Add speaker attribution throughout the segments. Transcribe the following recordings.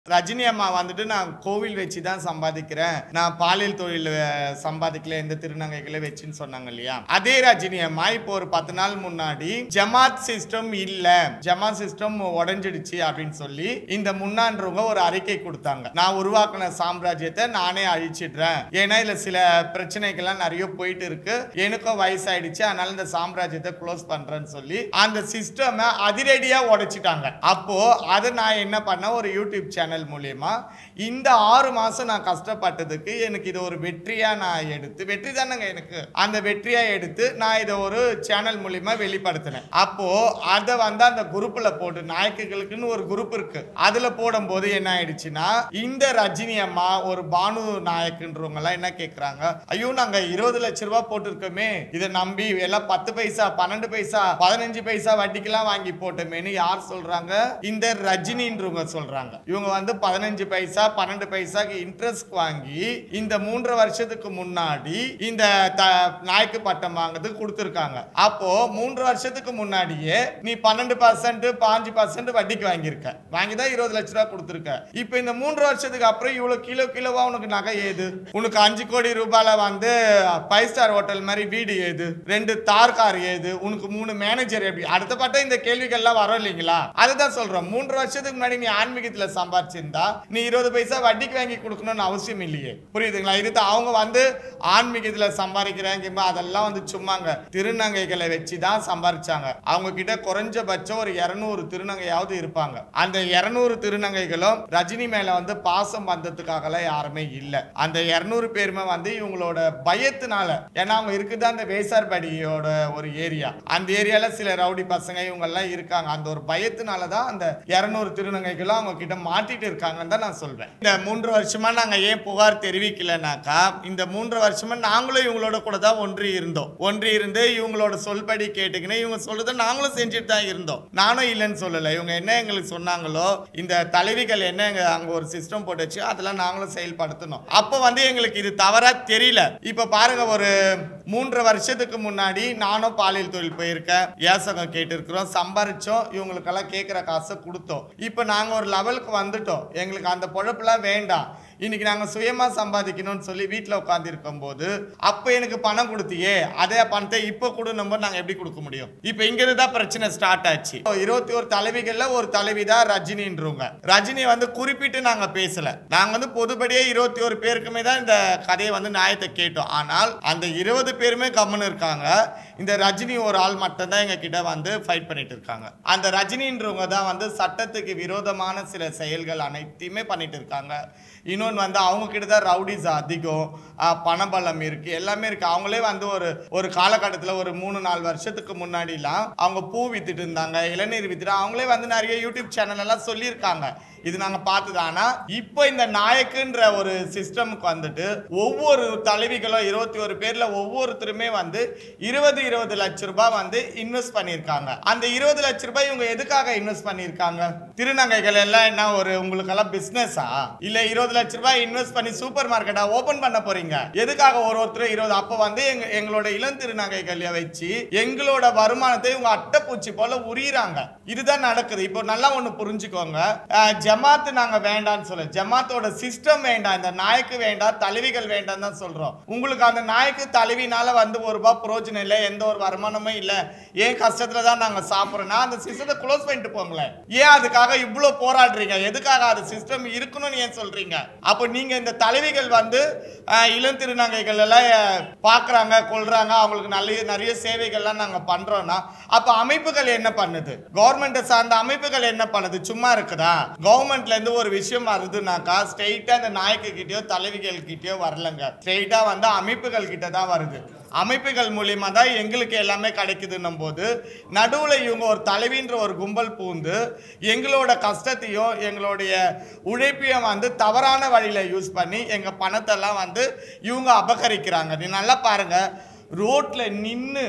Speaker 1: ரஜினி அம்மா வந்துட்டு நான் கோவில் வச்சு தான் சம்பாதிக்கிறேன் நான் பாலியல் தொழில் அஹ், சம்பாதிக்கல எந்த திருநங்கைகளை வச்சுன்னு சொன்னாங்க இல்லையா அதே ரஜினி அம்மா இப்போ ஒரு பத்து நாள் முன்னாடி ஜமாத் சிஸ்டம் இல்ல ஜமாத் சிஸ்டம் உடைஞ்சிடுச்சு அப்படின்னு சொல்லி இந்த முன்னான்றவங்க ஒரு அறிக்கை கொடுத்தாங்க நான் உருவாக்கின சாம்ராஜ்யத்தை நானே அழிச்சிடுறேன் ஏன்னா இதுல சில பிரச்சனைகள்லாம் நிறைய போயிட்டு இருக்கு எனக்கும் வயசாயிடுச்சு அதனால இந்த சாம்ராஜ்யத்தை க்ளோஸ் பண்றேன்னு சொல்லி அந்த சிஸ்டம் அதிரடியா உடைச்சிட்டாங்க அப்போ அதை நான் என்ன பண்ணேன் ஒரு யூடியூப் சேனல் மூலியமா இந்த ஆறு மாசம் நான் கஷ்டப்பட்டதுக்கு எனக்கு இது ஒரு வெற்றியா நான் எடுத்து வெற்றி தானேங்க எனக்கு அந்த வெற்றியா எடுத்து நான் இதை ஒரு சேனல் மூலியமா வெளிப்படுத்தினேன் அப்போ அதை வந்து அந்த குரூப்ல போட்டு நாயக்குகளுக்குன்னு ஒரு குரூப் இருக்கு அதுல போடும்போது என்ன ஆயிடுச்சுன்னா இந்த ரஜினி அம்மா ஒரு பானு நாயக்குன்றவங்க எல்லாம் என்ன கேக்குறாங்க ஐயோ நாங்க இருபது லட்ச ரூபாய் போட்டிருக்கோமே இதை நம்பி எல்லாம் பத்து பைசா பன்னெண்டு பைசா பதினஞ்சு பைசா வட்டிக்கெல்லாம் வாங்கி போட்டோமேன்னு யார் சொல்றாங்க இந்த ரஜினின்றவங்க சொல்றாங்க இவங்க வந்து பதினஞ்சு பைசா பன்னெண்டு பைசாக்கு இன்ட்ரெஸ்ட் வாங்கி இந்த மூன்றரை வருஷத்துக்கு முன்னாடி இந்த த- நாய்க்கு பட்டம் வாங்குறதுக்கு கொடுத்துருக்காங்க அப்போ மூன்று வருஷத்துக்கு முன்னாடியே நீ பன்னெண்டு பர்சன்ட் பாஞ்சு பர்சன்ட் வட்டிக்கு வாங்கியிருக்க வாங்கி தான் இருபது லட்ச ரூபா கொடுத்துருக்க இப்போ இந்த மூன்று வருஷத்துக்கு அப்புறம் இவ்வளவு கிலோ கிலோவா உனக்கு நகை ஏது உனக்கு அஞ்சு கோடி ரூபாயில வந்து ஃபைவ் ஸ்டார் ஹோட்டல் மாதிரி வீடு ஏது ரெண்டு தார் கார் ஏது உனக்கு மூணு மேனேஜர் எப்படி அடுத்த பட்டம் இந்த கேள்விகள்லாம் வரும் இல்லைங்களா அதுதான் சொல்றோம் மூன்று வருஷத்துக்கு முன்னாடி நீ ஆன்மீகத்துல சம்பாதிச்சிருந்தா நீ இருபது பைசா வட்டிக்கு வாங்கி கொடுக்கணும்னு அவசியம் இல்லையே புரியுதுங்களா இது தான் அவங்க வந்து ஆன்மீகத்துல சம்பாதிக்கிறாங்க அதெல்லாம் வந்து சும்மாங்க திருநங்கைகளை வச்சு தான் சம்பாதிச்சாங்க அவங்க கிட்ட குறைஞ்சபட்சம் ஒரு இருநூறு திருநங்கையாவது இருப்பாங்க அந்த இருநூறு திருநங்கைகளும் ரஜினி மேல வந்து பாசம் வந்ததுக்காகலாம் யாருமே இல்ல அந்த இருநூறு பேருமே வந்து இவங்களோட பயத்தினால ஏன்னா அவங்க இருக்குது அந்த வேசார்படியோட ஒரு ஏரியா அந்த ஏரியால சில ரவுடி பசங்க இவங்க எல்லாம் இருக்காங்க அந்த ஒரு பயத்தினால தான் அந்த இருநூறு திருநங்கைகளும் அவங்க கிட்ட மாட்டிட்டு இருக்காங்கன்னு தான் நான் சொல்றேன் இந்த மூன்று வருஷமா நாங்க ஏன் புகார் தெரிவிக்கலனாக்கா இந்த மூன்று வருஷமா நாங்களும் இவங்களோட கூட தான் ஒன்றி இருந்தோம் ஒன்றி இருந்து இவங்களோட சொல்படி கேட்டுக்கின்னு இவங்க சொல்றதை நாங்களும் செஞ்சுட்டு தான் இருந்தோம் நானும் இல்லைன்னு சொல்லலை இவங்க என்ன எங்களுக்கு சொன்னாங்களோ இந்த தலைவிகள் என்ன எங்க அங்க ஒரு சிஸ்டம் போட்டு வச்சு அதெல்லாம் நாங்களும் செயல்படுத்தணும் அப்போ வந்து எங்களுக்கு இது தவறா தெரியல இப்ப பாருங்க ஒரு மூன்று வருஷத்துக்கு முன்னாடி நானும் பாலியல் தொழில் போயிருக்கேன் ஏசகம் கேட்டிருக்கிறோம் சம்பாரிச்சோம் இவங்களுக்கெல்லாம் கேட்குற காசை கொடுத்தோம் இப்போ நாங்கள் ஒரு லெவலுக்கு வந்துட்டோம் எங்களுக்கு அந்த பொழப்புலாம் வேண்டாம் இன்னைக்கு நாங்கள் சுயமா சம்பாதிக்கணும்னு சொல்லி வீட்டில் உட்காந்துருக்கும் போது அப்போ எனக்கு பணம் கொடுத்தியே அதே பணத்தை இப்போ கொடுணும் போது நாங்கள் எப்படி கொடுக்க முடியும் இப்போ இங்கிருந்து தான் பிரச்சனை ஸ்டார்ட் ஆச்சு இருபத்தி ஒரு தலைவிகள்ல ஒரு தலைவி தான் ரஜினின்றவங்க ரஜினி வந்து குறிப்பிட்டு நாங்க பேசல நாங்க வந்து பொதுப்படியே இருபத்தி ஒரு பேருக்குமே தான் இந்த கதையை வந்து நியாயத்தை கேட்டோம் ஆனால் அந்த இருபது பேருமே கம்முன்னு இருக்காங்க இந்த ரஜினி ஒரு ஆள் மட்டும்தான் எங்க கிட்ட வந்து ஃபைட் பண்ணிட்டு இருக்காங்க அந்த ரஜினின்றவங்க தான் வந்து சட்டத்துக்கு விரோதமான சில செயல்கள் அனைத்தையுமே பண்ணிட்டு இருக்காங்க இன்னொன்று வந்து அவங்க கிட்ட தான் ரவுடிஸ் அதிகம் ஆஹ் பணபலம் இருக்கு எல்லாமே இருக்கு அவங்களே வந்து ஒரு ஒரு காலகட்டத்தில் ஒரு மூணு நாலு வருஷத்துக்கு முன்னாடிலாம் அவங்க பூ வித்துட்டு இருந்தாங்க இளநீர் வித்துட்டு அவங்களே வந்து நிறைய யூடியூப் சேனல் எல்லாம் சொல்லியிருக்காங்க இது நாங்க பார்த்தது ஆனா இப்போ இந்த நாயக்குன்ற ஒரு சிஸ்டமுக்கு வந்துட்டு ஒவ்வொரு தலைவிகளும் இருபத்தி ஒரு பேர்ல ஒவ்வொருத்தருமே வந்து இருபது இருபது லட்ச ரூபாய் வந்து இன்வெஸ்ட் பண்ணியிருக்காங்க அந்த இருபது லட்ச ரூபாய் இவங்க எதுக்காக இன்வெஸ்ட் பண்ணியிருக்காங்க திருநங்கைகள் எல்லாம் என்ன ஒரு உங்களுக்கெல்லாம் பிசினஸா இல்ல இருபது லட்ச ரூபாய் இன்வெஸ்ட் பண்ணி சூப்பர் மார்க்கெட்டா ஓபன் பண்ண போறீங்க எதுக்காக ஒரு ஒருத்தர் இருபது அப்ப வந்து எங்க எங்களோட இளம் திருநங்கைகளை வச்சு எங்களோட வருமானத்தை இவங்க அட்டைப்பூச்சி போல உரியுறாங்க இதுதான் நடக்குது இப்போ நல்லா ஒண்ணு புரிஞ்சுக்கோங்க அஹ், ஜமாத் நாங்க வேண்டாம்னு சொல்ல ஜமாத்தோட சிஸ்டம் வேண்டாம் இந்த நாய்க்கு வேண்டாம் தலைவிகள் வேண்டாம் தான் சொல்றோம் உங்களுக்கு அந்த நாய்க்கு தலைவினால வந்து ஒரு ரூபாய் பிரயோஜனம் இல்லை எந்த ஒரு வருமானமும் இல்லை ஏன் கஷ்டத்துல தான் நாங்க சாப்பிட்றோம்னா அந்த சிஸ்டத்தை க்ளோஸ் பண்ணிட்டு போங்களேன் ஏன் அதுக்காக இவ்வளோ போராடுறீங்க எதுக்காக அது சிஸ்டம் இருக்கணும்னு ஏன் சொல்றீங்க அப்போ நீங்க இந்த தலைவிகள் வந்து அஹ், இளம் திருநங்கைகள் எல்லாம் அஹ், பார்க்கறாங்க கொள்றாங்க அவங்களுக்கு நிறைய நிறைய சேவைகள்லாம் நாங்க பண்றோம்னா அப்ப அமைப்புகள் என்ன பண்ணுது கவர்மெண்ட்டை சார்ந்த அமைப்புகள் என்ன பண்ணுது சும்மா இருக்குதா கவர்மெண்ட்ல இருந்து ஒரு விஷயம் வருதுனாக்கா ஸ்ட்ரெயிட்டா அந்த நாய்க்கு கிட்டயோ தலைவிகள் கிட்டயோ வரலங்க ஸ்ட்ரெயிட்டா வந்து அமைப்புகள் கிட்ட தான் வருது அமைப்புகள் மூலியமா தான் எங்களுக்கு எல்லாமே கிடைக்குதுன்னும் போது நடுவில் இவங்க ஒரு தலைவின்ற ஒரு கும்பல் பூந்து எங்களோட கஷ்டத்தையும் எங்களுடைய உழைப்பையும் வந்து தவறான வழியில் யூஸ் பண்ணி எங்கள் பணத்தெல்லாம் வந்து இவங்க அபகரிக்கிறாங்க நீ நல்லா பாருங்க ரோட்டில் நின்று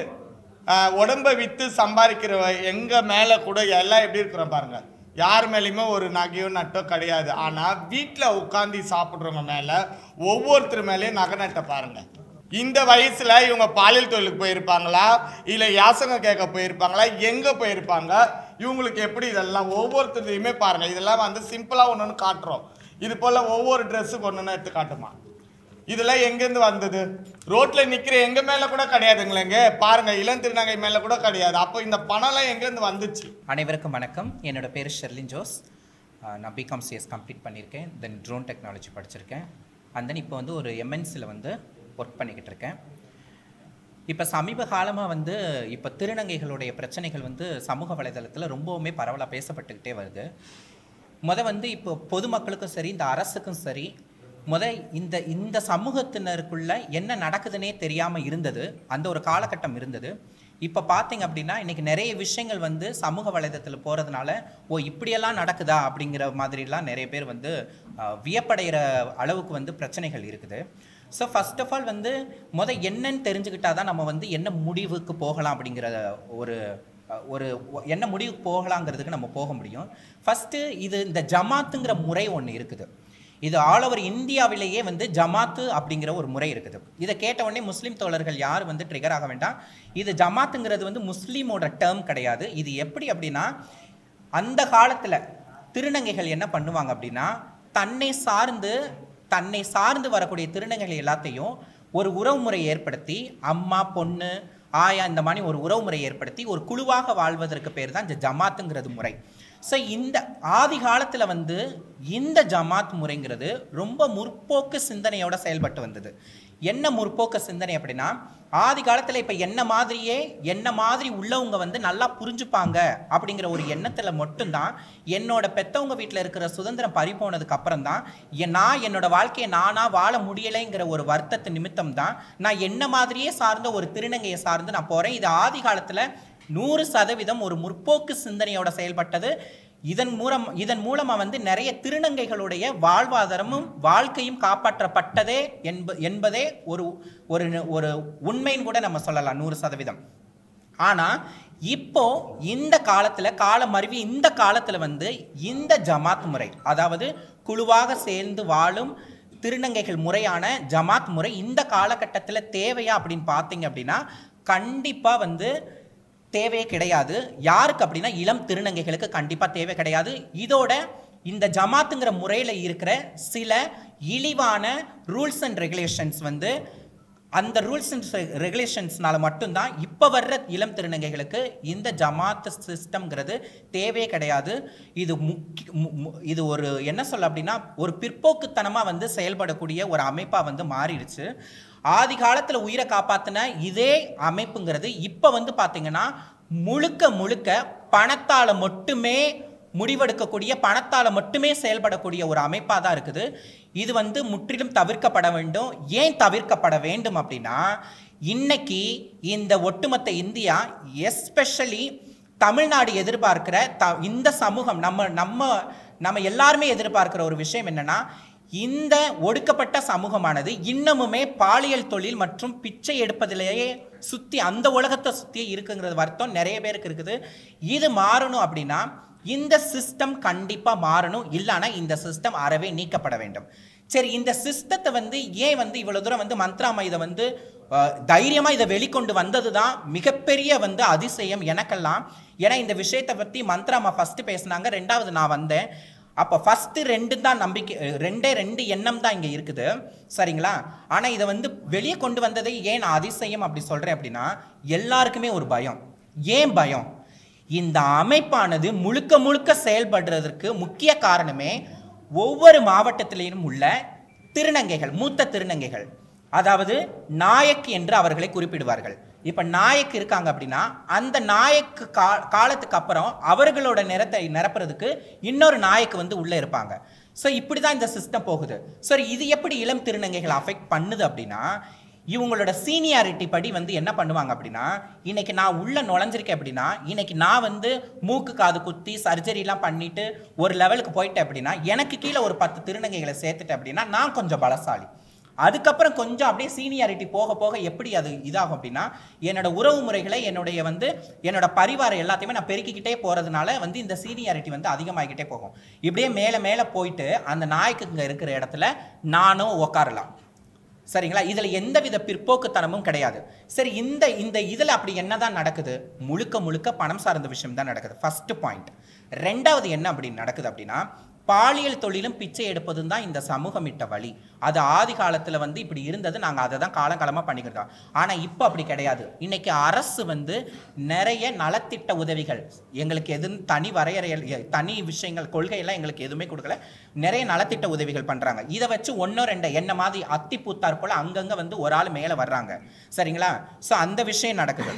Speaker 1: உடம்பை விற்று சம்பாதிக்கிற எங்கள் மேலே கூட எல்லாம் எப்படி இருக்கிறோம் பாருங்க யார் மேலேயுமே ஒரு நகையோ நட்டோ கிடையாது ஆனால் வீட்டில் உட்காந்து சாப்பிட்றவங்க மேலே ஒவ்வொருத்தர் மேலேயும் நகை நட்டை பாருங்க இந்த வயசுல இவங்க பாலியல் தொழிலுக்கு போயிருப்பாங்களா இல்ல யாசகம் கேட்க போயிருப்பாங்களா எங்க போயிருப்பாங்க இவங்களுக்கு எப்படி இதெல்லாம் ஒவ்வொருத்தரையுமே பாருங்க இதெல்லாம் வந்து சிம்பிளா ஒன்று ஒன்று காட்டுறோம் இது போல ஒவ்வொரு ட்ரெஸ்ஸுக்கு ஒன்று எடுத்து காட்டுமா இதெல்லாம் எங்கேருந்து வந்தது ரோட்ல நிக்கிற எங்க மேல கூட கிடையாதுங்களேங்க பாருங்க இளம் திருநங்கை மேல கூட கிடையாது அப்போ இந்த பணம்லாம் எங்கேருந்து வந்துச்சு
Speaker 2: அனைவருக்கும் வணக்கம் என்னோட பேர் ஷெர்லின் ஜோஸ் அஹ் நான் பிகாம் சிஎஸ் கம்ப்ளீட் பண்ணியிருக்கேன் தென் ட்ரோன் டெக்னாலஜி படிச்சிருக்கேன் அண்ட் தென் இப்போ வந்து ஒரு எம்என்சியில் வந்து ஒர்க் பண்ணிக்கிட்டு இருக்கேன் இப்போ சமீப காலமாக வந்து இப்போ திருநங்கைகளுடைய பிரச்சனைகள் வந்து சமூக வலைதளத்தில் ரொம்பவுமே பரவலாக பேசப்பட்டுக்கிட்டே வருது முத வந்து இப்போ பொதுமக்களுக்கும் சரி இந்த அரசுக்கும் சரி முத இந்த இந்த சமூகத்தினருக்குள்ள என்ன நடக்குதுன்னே தெரியாமல் இருந்தது அந்த ஒரு காலகட்டம் இருந்தது இப்போ பார்த்தீங்க அப்படின்னா இன்னைக்கு நிறைய விஷயங்கள் வந்து சமூக வலைதளத்தில் போகிறதுனால ஓ இப்படியெல்லாம் நடக்குதா அப்படிங்கிற மாதிரிலாம் நிறைய பேர் வந்து அஹ், வியப்படைகிற அளவுக்கு வந்து பிரச்சனைகள் இருக்குது ஸோ ஃபர்ஸ்ட் ஆஃப் ஆல் வந்து முத என்னன்னு தெரிஞ்சுக்கிட்டா தான் நம்ம வந்து என்ன முடிவுக்கு போகலாம் அப்படிங்கிற ஒரு அஹ், ஒரு ஒ- என்ன முடிவுக்கு போகலாங்கிறதுக்கு நம்ம போக முடியும் ஃபஸ்ட்டு இது இந்த ஜமாத்துங்கிற முறை ஒன்று இருக்குது இது ஆல் ஓவர் இந்தியாவிலேயே வந்து ஜமாத்து அப்படிங்கிற ஒரு முறை இருக்குது இதை கேட்ட உடனே முஸ்லீம் தோழர்கள் யார் வந்து ட்ரிகர் ஆக வேண்டாம் இது ஜமாத்துங்கிறது வந்து முஸ்லீமோட டேர்ம் கிடையாது இது எப்படி அப்படின்னா அந்த காலத்தில் திருநங்கைகள் என்ன பண்ணுவாங்க அப்படின்னா தன்னை சார்ந்து தன்னை சார்ந்து வரக்கூடிய திருநங்கைகள் எல்லாத்தையும் ஒரு உறவுமுறை ஏற்படுத்தி அம்மா பொண்ணு ஆயா இந்த மாதிரி ஒரு உறவுமுறை ஏற்படுத்தி ஒரு குழுவாக வாழ்வதற்கு பேர் தான் இந்த ஜமாத்துங்கிறது முறை ஸோ இந்த ஆதி காலத்தில் வந்து இந்த ஜமாத் முறைங்கிறது ரொம்ப முற்போக்கு சிந்தனையோட செயல்பட்டு வந்தது என்ன முற்போக்கு சிந்தனை அப்படின்னா ஆதி காலத்தில் இப்போ என்ன மாதிரியே என்ன மாதிரி உள்ளவங்க வந்து நல்லா புரிஞ்சுப்பாங்க அப்படிங்கிற ஒரு எண்ணத்தில் மட்டும்தான் என்னோட பெத்தவங்க வீட்டில் இருக்கிற சுதந்திரம் பறி போனதுக்கு அப்புறம் தான் என் நான் என்னோட வாழ்க்கையை நானா வாழ முடியலைங்கிற ஒரு வருத்தத்து நிமித்தம் தான் நான் என்ன மாதிரியே சார்ந்த ஒரு திருநங்கையை சார்ந்து நான் போகிறேன் இது ஆதி காலத்தில் நூறு சதவீதம் ஒரு முற்போக்கு சிந்தனையோட செயல்பட்டது இதன் மூலம் இதன் மூலமா வந்து நிறைய திருநங்கைகளுடைய வாழ்வாதாரமும் வாழ்க்கையும் காப்பாற்றப்பட்டதே என்ப என்பதே ஒரு ஒரு ஒரு உண்மைன்னு கூட நம்ம சொல்லலாம் நூறு சதவீதம் ஆனா இப்போ இந்த காலத்துல காலம் மருவி இந்த காலத்துல வந்து இந்த ஜமாத் முறை அதாவது குழுவாக சேர்ந்து வாழும் திருநங்கைகள் முறையான ஜமாத் முறை இந்த காலகட்டத்தில் தேவையா அப்படின்னு பார்த்தீங்க அப்படின்னா கண்டிப்பா வந்து தேவையே கிடையாது யாருக்கு அப்படின்னா இளம் திருநங்கைகளுக்கு கண்டிப்பாக தேவை கிடையாது இதோட இந்த ஜமாத்துங்கிற முறையில் இருக்கிற சில இழிவான ரூல்ஸ் அண்ட் ரெகுலேஷன்ஸ் வந்து அந்த ரூல்ஸ் அண்ட் ரெகுலேஷன்ஸ்னால மட்டும்தான் இப்போ வர்ற இளம் திருநங்கைகளுக்கு இந்த ஜமாத் சிஸ்டம்ங்கிறது தேவையே கிடையாது இது முக்கிய மு- மு- இது ஒரு என்ன சொல்ல அப்படின்னா ஒரு பிற்போக்குத்தனமாக வந்து செயல்படக்கூடிய ஒரு அமைப்பாக வந்து மாறிடுச்சு ஆதி காலத்தில் உயிரை காப்பாற்றின இதே அமைப்புங்கிறது இப்போ வந்து பார்த்தீங்கன்னா முழுக்க முழுக்க பணத்தால் மட்டுமே முடிவெடுக்கக்கூடிய பணத்தால் மட்டுமே செயல்படக்கூடிய ஒரு அமைப்பாக தான் இருக்குது இது வந்து முற்றிலும் தவிர்க்கப்பட வேண்டும் ஏன் தவிர்க்கப்பட வேண்டும் அப்படின்னா இன்னைக்கு இந்த ஒட்டுமொத்த இந்தியா எஸ்பெஷலி தமிழ்நாடு எதிர்பார்க்கிற த இந்த சமூகம் நம்ம நம்ம நம்ம எல்லாருமே எதிர்பார்க்கிற ஒரு விஷயம் என்னன்னா இந்த ஒடுக்கப்பட்ட சமூகமானது இன்னமுமே பாலியல் தொழில் மற்றும் பிச்சை எடுப்பதிலேயே சுத்தி அந்த உலகத்தை சுத்தி இருக்குங்கிறது வருத்தம் நிறைய பேருக்கு இருக்குது இது மாறணும் அப்படின்னா இந்த சிஸ்டம் கண்டிப்பா மாறணும் இல்லைன்னா இந்த சிஸ்டம் அறவே நீக்கப்பட வேண்டும் சரி இந்த சிஸ்டத்தை வந்து ஏன் வந்து இவ்வளவு தூரம் வந்து மந்த்ராமா இதை வந்து அஹ், தைரியமா இதை வெளிக்கொண்டு வந்தது தான் மிகப்பெரிய வந்து அதிசயம் எனக்கெல்லாம் ஏன்னா இந்த விஷயத்தை பத்தி மந்த்ராமா ஃபர்ஸ்ட் பேசினாங்க ரெண்டாவது நான் வந்தேன் அப்போ ஃபஸ்ட்டு ரெண்டு தான் நம்பிக்கை அஹ், ரெண்டே ரெண்டு எண்ணம் தான் இங்கே இருக்குது சரிங்களா ஆனால் இதை வந்து வெளியே கொண்டு வந்ததை ஏன் நான் அதிசயம் அப்படி சொல்கிறேன் அப்படின்னா எல்லாருக்குமே ஒரு பயம் ஏன் பயம் இந்த அமைப்பானது முழுக்க முழுக்க செயல்படுறதற்கு முக்கிய காரணமே ஒவ்வொரு மாவட்டத்திலும் உள்ள திருநங்கைகள் மூத்த திருநங்கைகள் அதாவது நாயக் என்று அவர்களை குறிப்பிடுவார்கள் இப்ப நாயக் இருக்காங்க அப்படின்னா அந்த நாயக்கு கா காலத்துக்கு அப்புறம் அவர்களோட நிறத்தை நிரப்புறதுக்கு இன்னொரு நாயக்கு வந்து உள்ள இருப்பாங்க ஸோ இப்படி தான் இந்த சிஸ்டம் போகுது சரி இது எப்படி இளம் திருநங்கைகளை அஃபெக்ட் பண்ணுது அப்படின்னா இவங்களோட சீனியாரிட்டி படி வந்து என்ன பண்ணுவாங்க அப்படின்னா இன்னைக்கு நான் உள்ள நுழைஞ்சிருக்கேன் அப்படின்னா இன்னைக்கு நான் வந்து மூக்கு காது குத்தி சர்ஜரிலாம் பண்ணிட்டு ஒரு லெவலுக்கு போயிட்டேன் அப்படின்னா எனக்கு கீழே ஒரு பத்து திருநங்கைகளை சேர்த்துட்டேன் அப்படின்னா நான் கொஞ்சம் பலசாலி அதுக்கப்புறம் கொஞ்சம் அப்படியே சீனியாரிட்டி போக போக எப்படி அது இதாகும் அப்படின்னா என்னோட உறவு முறைகளை என்னுடைய வந்து என்னோட பரிவாரம் எல்லாத்தையுமே நான் பெருக்கிக்கிட்டே போறதுனால வந்து இந்த சீனியாரிட்டி வந்து அதிகமாகிக்கிட்டே போகும் இப்படியே மேலே மேலே போயிட்டு அந்த நாய்க்குங்க இருக்கிற இடத்துல நானும் உட்காரலாம் சரிங்களா இதுல எந்தவித பிற்போக்குத்தனமும் கிடையாது சரி இந்த இந்த இதுல அப்படி என்னதான் நடக்குது முழுக்க முழுக்க பணம் சார்ந்த விஷயம் தான் நடக்குது ஃபர்ஸ்ட் பாயிண்ட் ரெண்டாவது என்ன அப்படி நடக்குது அப்படின்னா பாலியல் தொழிலும் பிச்சை எடுப்பதும் தான் இந்த சமூகம் இட்ட வழி அது ஆதி காலத்துல வந்து இப்படி இருந்தது நாங்க அதை தான் காலங்காலமா பண்ணிக்கிறோம் ஆனா இப்போ அப்படி கிடையாது இன்னைக்கு அரசு வந்து நிறைய நலத்திட்ட உதவிகள் எங்களுக்கு எது தனி வரையறைகள் எ- தனி விஷயங்கள் கொள்கையெல்லாம் எங்களுக்கு எதுவுமே கொடுக்கல நிறைய நலத்திட்ட உதவிகள் பண்றாங்க இதை வச்சு ஒன்னோ ரெண்டு என்ன மாதிரி அத்தி பூத்தார் போல அங்கங்க வந்து ஒரு ஆள் மேல வர்றாங்க சரிங்களா ஸோ அந்த விஷயம் நடக்குது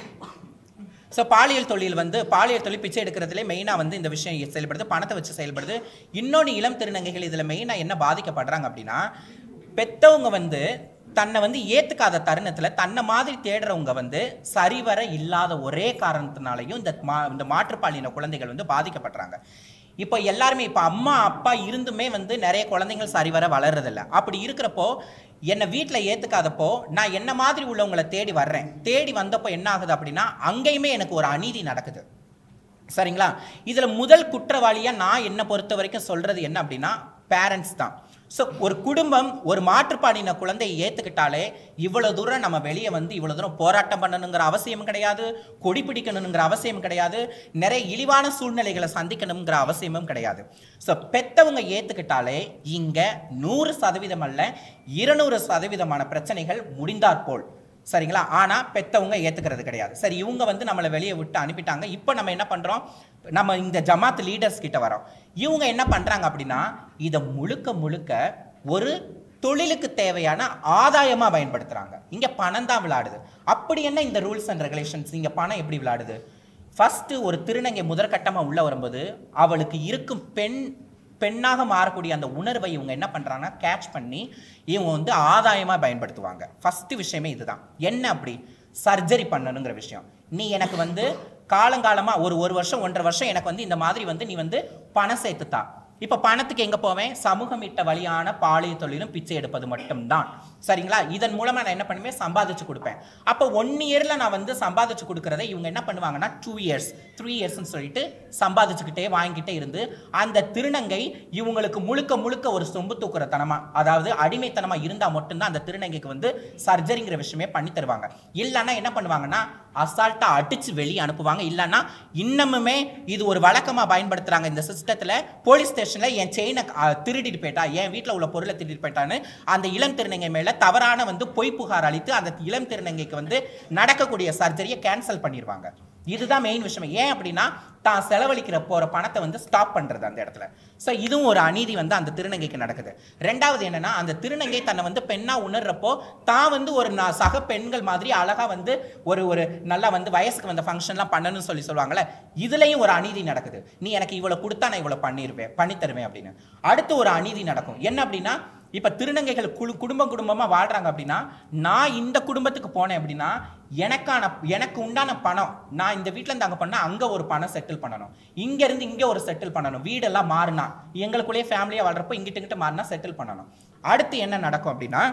Speaker 2: ஸோ பாலியல் தொழில் வந்து பாலியல் தொழில் பிச்சை எடுக்கிறதுலே மெயினாக வந்து இந்த விஷயம் செயல்படுது பணத்தை வச்சு செயல்படுது இன்னொன்று இளம் திருநங்கைகள் இதில் மெயினாக என்ன பாதிக்கப்படுறாங்க அப்படின்னா பெத்தவங்க வந்து தன்னை வந்து ஏற்றுக்காத தருணத்தில் தன்னை மாதிரி தேடுறவங்க வந்து சரிவர இல்லாத ஒரே காரணத்தினாலையும் இந்த மா இந்த மாற்றுப்பாலின குழந்தைகள் வந்து பாதிக்கப்படுறாங்க இப்போ எல்லாருமே இப்போ அம்மா அப்பா இருந்துமே வந்து நிறைய குழந்தைகள் சரிவர வளர்றதில்ல அப்படி இருக்கிறப்போ என்னை வீட்டில் ஏற்றுக்காதப்போ நான் என்ன மாதிரி உள்ளவங்களை தேடி வர்றேன் தேடி வந்தப்போ என்ன ஆகுது அப்படின்னா அங்கேயுமே எனக்கு ஒரு அநீதி நடக்குது சரிங்களா இதில் முதல் குற்றவாளியாக நான் என்னை பொறுத்த வரைக்கும் சொல்கிறது என்ன அப்படின்னா பேரண்ட்ஸ் தான் ஸோ ஒரு குடும்பம் ஒரு மாற்றுப்பாடின குழந்தையை ஏற்றுக்கிட்டாலே இவ்வளோ தூரம் நம்ம வெளியே வந்து இவ்வளோ தூரம் போராட்டம் பண்ணணுங்கிற அவசியம் கிடையாது கொடி பிடிக்கணுங்கிற அவசியம் கிடையாது நிறைய இழிவான சூழ்நிலைகளை சந்திக்கணுங்கிற அவசியமும் கிடையாது ஸோ பெத்தவங்க ஏற்றுக்கிட்டாலே இங்கே நூறு சதவீதம் அல்ல இருநூறு சதவீதமான பிரச்சனைகள் முடிந்தாற்போல் சரிங்களா ஆனா பெத்தவங்க ஏத்துக்கிறது கிடையாது சரி இவங்க வந்து நம்மளை வெளியே விட்டு அனுப்பிட்டாங்க இப்போ நம்ம என்ன பண்றோம் நம்ம இந்த ஜமாத் லீடர்ஸ் கிட்ட வரோம் இவங்க என்ன பண்றாங்க அப்படின்னா இதை முழுக்க முழுக்க ஒரு தொழிலுக்கு தேவையான ஆதாயமா பயன்படுத்துறாங்க இங்க பணம் தான் விளையாடுது அப்படி என்ன இந்த ரூல்ஸ் அண்ட் ரெகுலேஷன்ஸ் இங்க பணம் எப்படி விளையாடுது ஃபர்ஸ்ட் ஒரு திருநங்கை முதற்கட்டமா உள்ள வரும்போது அவளுக்கு இருக்கும் பெண் பெண்ணாக மாறக்கூடிய அந்த உணர்வை இவங்க என்ன பண்றாங்கன்னா கேட்ச் பண்ணி இவங்க வந்து ஆதாயமா பயன்படுத்துவாங்க ஃபர்ஸ்ட் விஷயமே இதுதான் என்ன அப்படி சர்ஜரி பண்ணணுங்கிற விஷயம் நீ எனக்கு வந்து காலங்காலமா ஒரு ஒரு வருஷம் ஒன்றரை வருஷம் எனக்கு வந்து இந்த மாதிரி வந்து நீ வந்து பணம் சேர்த்துத்தா இப்போ பணத்துக்கு எங்க போவேன் சமூகம் இட்ட வழியான பாலியல் தொழிலும் பிச்சை எடுப்பது மட்டும்தான் சரிங்களா இதன் மூலமா நான் என்ன பண்ணுவேன் சம்பாதிச்சு கொடுப்பேன் அப்போ ஒன் இயர்ல நான் வந்து சம்பாதிச்சு கொடுக்கறதை இவங்க என்ன பண்ணுவாங்கன்னா டூ இயர்ஸ் த்ரீ இயர்ஸ்னு சொல்லிட்டு சம்பாதிச்சுக்கிட்டே வாங்கிட்டே இருந்து அந்த திருநங்கை இவங்களுக்கு முழுக்க முழுக்க ஒரு சொம்பு தூக்குற தனமா அதாவது அடிமைத்தனமா இருந்தா மட்டும்தான் அந்த திருநங்கைக்கு வந்து சர்ஜரிங்கிற விஷயமே பண்ணி தருவாங்க இல்லைன்னா என்ன பண்ணுவாங்கன்னா அசால்ட்டா அடிச்சு வெளியே அனுப்புவாங்க இல்லைன்னா இன்னமுமே இது ஒரு வழக்கமா பயன்படுத்துறாங்க இந்த சிஸ்டத்துல போலீஸ் ஸ்டேஷன்ல என் செயினை திருடிட்டு போயிட்டா என் வீட்டில் உள்ள பொருளை திருடிட்டு போயிட்டான்னு அந்த இளம் திருநங்கை மேல தவறான வந்து பொய் புகார் அளித்து அந்த இளம் திருநங்கைக்கு வந்து நடக்கக்கூடிய சர்ஜரியை கேன்சல் பண்ணிடுவாங்க இதுதான் மெயின் விஷயம் ஏன் அப்படின்னா தான் செலவழிக்கிற போற பணத்தை வந்து ஸ்டாப் பண்றது அந்த இடத்துல ஸோ இதுவும் ஒரு அநீதி வந்து அந்த திருநங்கைக்கு நடக்குது ரெண்டாவது என்னன்னா அந்த திருநங்கை தன்னை வந்து பெண்ணா உணர்றப்போ தான் வந்து ஒரு நா- சக பெண்கள் மாதிரி அழகா வந்து ஒரு ஒரு நல்லா வந்து வயசுக்கு வந்த ஃபங்க்ஷன்லாம் பண்ணணும்னு சொல்லி சொல்லுவாங்கல்ல இதுலயும் ஒரு அநீதி நடக்குது நீ எனக்கு இவ்வளவு கொடுத்தா நான் இவ்வளவு பண்ணிருப்பேன் பண்ணி தருவேன் அப்படின்னு அடுத்து ஒரு அநீதி நடக்கும் என்ன அப்படின்னா இப்ப திருநங்கைகள் குழு குடும்பம் குடும்பமா வாழ்றாங்க அப்படின்னா நான் இந்த குடும்பத்துக்கு போனேன் அப்படின்னா எனக்கான எனக்கு உண்டான பணம் நான் இந்த வீட்ல இருந்து அங்க பண்ணா அங்க ஒரு பணம் செட்டில் பண்ணணும் இங்க இருந்து இங்க ஒரு செட்டில் பண்ணணும் வீடெல்லாம் மாறினா எங்களுக்குள்ளேயே ஃபேமிலியா வாழ்றப்போ இங்கிட்டு இங்கிட்டு மாறினா செட்டில் பண்ணணும் அடுத்து என்ன நடக்கும் அப்படின்னா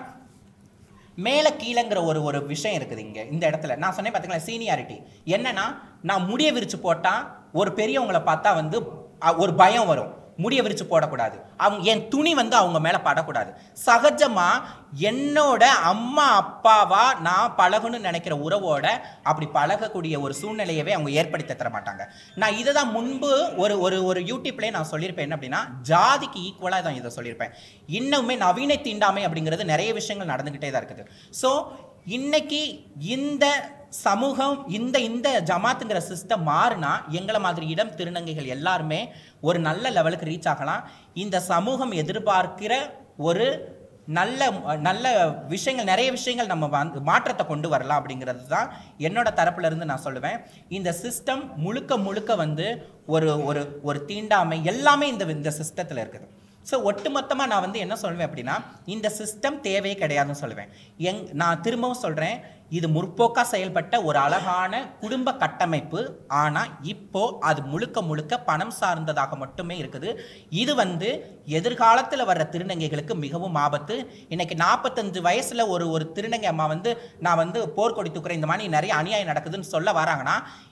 Speaker 2: மேலே கீழேங்கிற ஒரு ஒரு விஷயம் இருக்குது இங்கே இந்த இடத்துல நான் சொன்னேன் பார்த்தீங்களா சீனியாரிட்டி என்னன்னா நான் முடிய விரிச்சு போட்டால் ஒரு பெரியவங்களை பார்த்தா வந்து அ, ஒரு பயம் வரும் முடிய விரிச்சு போடக்கூடாது அவங்க என் துணி வந்து அவங்க மேலே படக்கூடாது சகஜமா என்னோட அம்மா அப்பாவா நான் பழகணும்னு நினைக்கிற உறவோட அப்படி பழகக்கூடிய ஒரு சூழ்நிலையவே அவங்க ஏற்படுத்தி தர மாட்டாங்க நான் இதை தான் முன்பு ஒரு ஒரு ஒரு யூடியூப்லேயே நான் சொல்லியிருப்பேன் என்ன அப்படின்னா ஜாதிக்கு ஈக்குவலாக தான் இதை சொல்லியிருப்பேன் இன்னுமே நவீன தீண்டாமை அப்படிங்கிறது நிறைய விஷயங்கள் நடந்துக்கிட்டே தான் இருக்குது ஸோ இன்னைக்கு இந்த சமூகம் இந்த இந்த ஜமாத்துங்கிற சிஸ்டம் மாறுனா எங்களை மாதிரி இடம் திருநங்கைகள் எல்லாருமே ஒரு நல்ல லெவலுக்கு ரீச் ஆகலாம் இந்த சமூகம் எதிர்பார்க்கிற ஒரு நல்ல நல்ல விஷயங்கள் நிறைய விஷயங்கள் நம்ம வந்து மாற்றத்தை கொண்டு வரலாம் அப்படிங்கிறது தான் என்னோட தரப்புல இருந்து நான் சொல்லுவேன் இந்த சிஸ்டம் முழுக்க முழுக்க வந்து ஒரு ஒரு ஒரு தீண்டாமை எல்லாமே இந்த இந்த சிஸ்டத்தில் இருக்குது ஸோ ஒட்டுமொத்தமாக நான் வந்து என்ன சொல்லுவேன் அப்படின்னா இந்த சிஸ்டம் தேவையே கிடையாதுன்னு சொல்லுவேன் எங் நான் திரும்பவும் சொல்கிறேன் இது முற்போக்காக செயல்பட்ட ஒரு அழகான குடும்ப கட்டமைப்பு ஆனால் இப்போ அது முழுக்க முழுக்க பணம் சார்ந்ததாக மட்டுமே இருக்குது இது வந்து எதிர்காலத்தில் வர்ற திருநங்கைகளுக்கு மிகவும் ஆபத்து இன்னைக்கு நாற்பத்தஞ்சு வயசில் ஒரு ஒரு திருநங்கை அம்மா வந்து நான் வந்து போர்க்கொடி தூக்குறேன் இந்த மாதிரி நிறைய அநியாயம் நடக்குதுன்னு சொல்ல வராங்கன்னா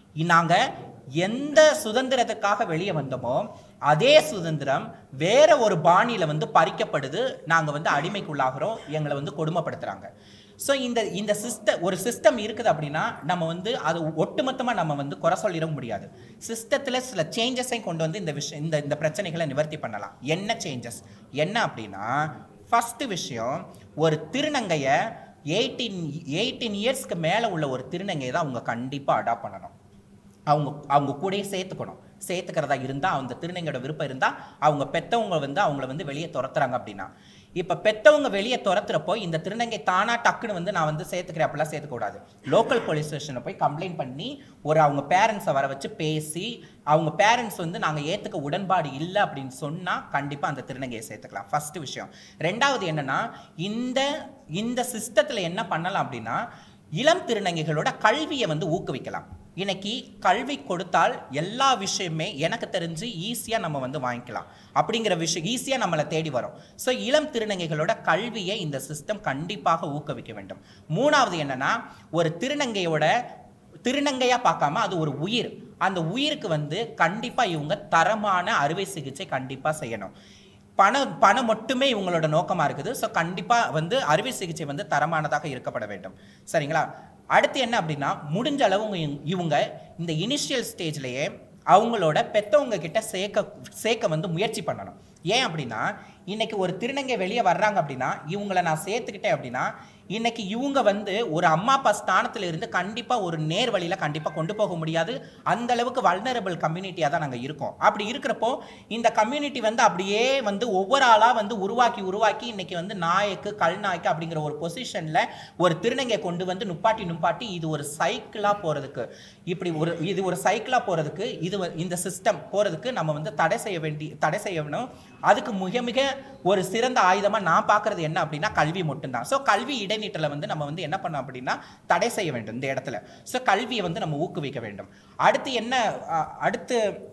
Speaker 2: நாங்கள் எந்த சுதந்திரத்துக்காக வெளியே வந்தோமோ அதே சுதந்திரம் வேற ஒரு பாணியில வந்து பறிக்கப்படுது நாங்கள் வந்து அடிமைக்குள்ளாகிறோம் எங்களை வந்து கொடுமைப்படுத்துறாங்க ஸோ இந்த இந்த சிஸ்டம் ஒரு சிஸ்டம் இருக்குது அப்படின்னா நம்ம வந்து அது ஒட்டுமொத்தமாக நம்ம வந்து குறை சொல்லிட முடியாது சிஸ்டத்தில் சில சேஞ்சஸையும் கொண்டு வந்து இந்த விஷயம் இந்த இந்த பிரச்சனைகளை நிவர்த்தி பண்ணலாம் என்ன சேஞ்சஸ் என்ன அப்படின்னா ஃபஸ்ட்டு விஷயம் ஒரு திருநங்கையை எயிட்டீன் எயிட்டீன் இயர்ஸ்க்கு மேலே உள்ள ஒரு திருநங்கையை தான் அவங்க கண்டிப்பாக அடாப்ட் பண்ணணும் அவங்க அவங்க கூடயே சேர்த்துக்கணும் சேர்த்துக்கிறதா இருந்தால் அந்த திருநங்கையோட விருப்பம் இருந்தால் அவங்க பெற்றவங்க வந்து அவங்கள வந்து வெளியே துரத்துறாங்க அப்படின்னா இப்போ பெற்றவங்க வெளியே துரத்துறப்போ இந்த திருநங்கை தானா டக்குன்னு வந்து நான் வந்து சேர்த்துக்கிறேன் அப்படிலாம் சேர்த்துக்கூடாது லோக்கல் போலீஸ் ஸ்டேஷனில் போய் கம்ப்ளைண்ட் பண்ணி ஒரு அவங்க பேரண்ட்ஸை வர வச்சு பேசி அவங்க பேரண்ட்ஸ் வந்து நாங்கள் ஏற்றுக்க உடன்பாடு இல்லை அப்படின்னு சொன்னால் கண்டிப்பாக அந்த திருநங்கையை சேர்த்துக்கலாம் ஃபர்ஸ்ட் விஷயம் ரெண்டாவது என்னன்னா இந்த இந்த சிஸ்டத்தில் என்ன பண்ணலாம் அப்படின்னா இளம் திருநங்கைகளோட கல்வியை வந்து ஊக்குவிக்கலாம் இன்னைக்கு கல்வி கொடுத்தால் எல்லா விஷயமே எனக்கு தெரிஞ்சு ஈஸியாக நம்ம வந்து வாங்கிக்கலாம் அப்படிங்கிற விஷயம் ஈஸியாக நம்மளை தேடி வரும் ஸோ இளம் திருநங்கைகளோட கல்வியை இந்த சிஸ்டம் கண்டிப்பாக ஊக்குவிக்க வேண்டும் மூணாவது என்னன்னா ஒரு திருநங்கையோட திருநங்கையாக பார்க்காம அது ஒரு உயிர் அந்த உயிருக்கு வந்து கண்டிப்பாக இவங்க தரமான அறுவை சிகிச்சை கண்டிப்பாக செய்யணும் பணம் பணம் மட்டுமே இவங்களோட நோக்கமாக இருக்குது ஸோ கண்டிப்பாக வந்து அறுவை சிகிச்சை வந்து தரமானதாக இருக்கப்பட வேண்டும் சரிங்களா அடுத்து என்ன அப்படின்னா முடிஞ்ச அளவு இவங்க- இவங்க இந்த இனிஷியல் ஸ்டேஜ்லேயே அவங்களோட பெத்தவங்க கிட்ட சேர்க்க சேர்க்க வந்து முயற்சி பண்ணணும் ஏன் அப்படின்னா இன்னைக்கு ஒரு திருநங்கை வெளியே வர்றாங்க அப்படின்னா இவங்கள நான் சேர்த்துக்கிட்டேன் அப்படின்னா இன்னைக்கு இவங்க வந்து ஒரு அம்மா அப்பா ஸ்தானத்துல இருந்து கண்டிப்பாக ஒரு நேர் வழியில கண்டிப்பாக கொண்டு போக முடியாது அந்த அளவுக்கு வல்னரபிள் கம்யூனிட்டியாக தான் நாங்கள் இருக்கோம் அப்படி இருக்கிறப்போ இந்த கம்யூனிட்டி வந்து அப்படியே வந்து ஒவ்வொரு ஆளாக வந்து உருவாக்கி உருவாக்கி இன்னைக்கு வந்து நாயக்கு கல்நாய்க்கு அப்படிங்கிற ஒரு பொசிஷனில் ஒரு திருநங்கை கொண்டு வந்து நுப்பாட்டி நுப்பாட்டி இது ஒரு சைக்கிளாக போகிறதுக்கு இப்படி ஒரு இது ஒரு சைக்கிளாக போகிறதுக்கு இது வ- இந்த சிஸ்டம் போகிறதுக்கு நம்ம வந்து தடை செய்ய வேண்டி தடை செய்யணும் அதுக்கு மிக மிக ஒரு சிறந்த ஆயுதமாக நான் பார்க்குறது என்ன அப்படின்னா கல்வி மட்டும்தான் ஸோ கல்வி இடைநீட்டில் வந்து நம்ம வந்து என்ன பண்ணோம் அப்படின்னா தடை செய்ய வேண்டும் இந்த இடத்துல ஸோ கல்வியை வந்து நம்ம ஊக்குவிக்க வேண்டும் அடுத்து என்ன அ, அடுத்து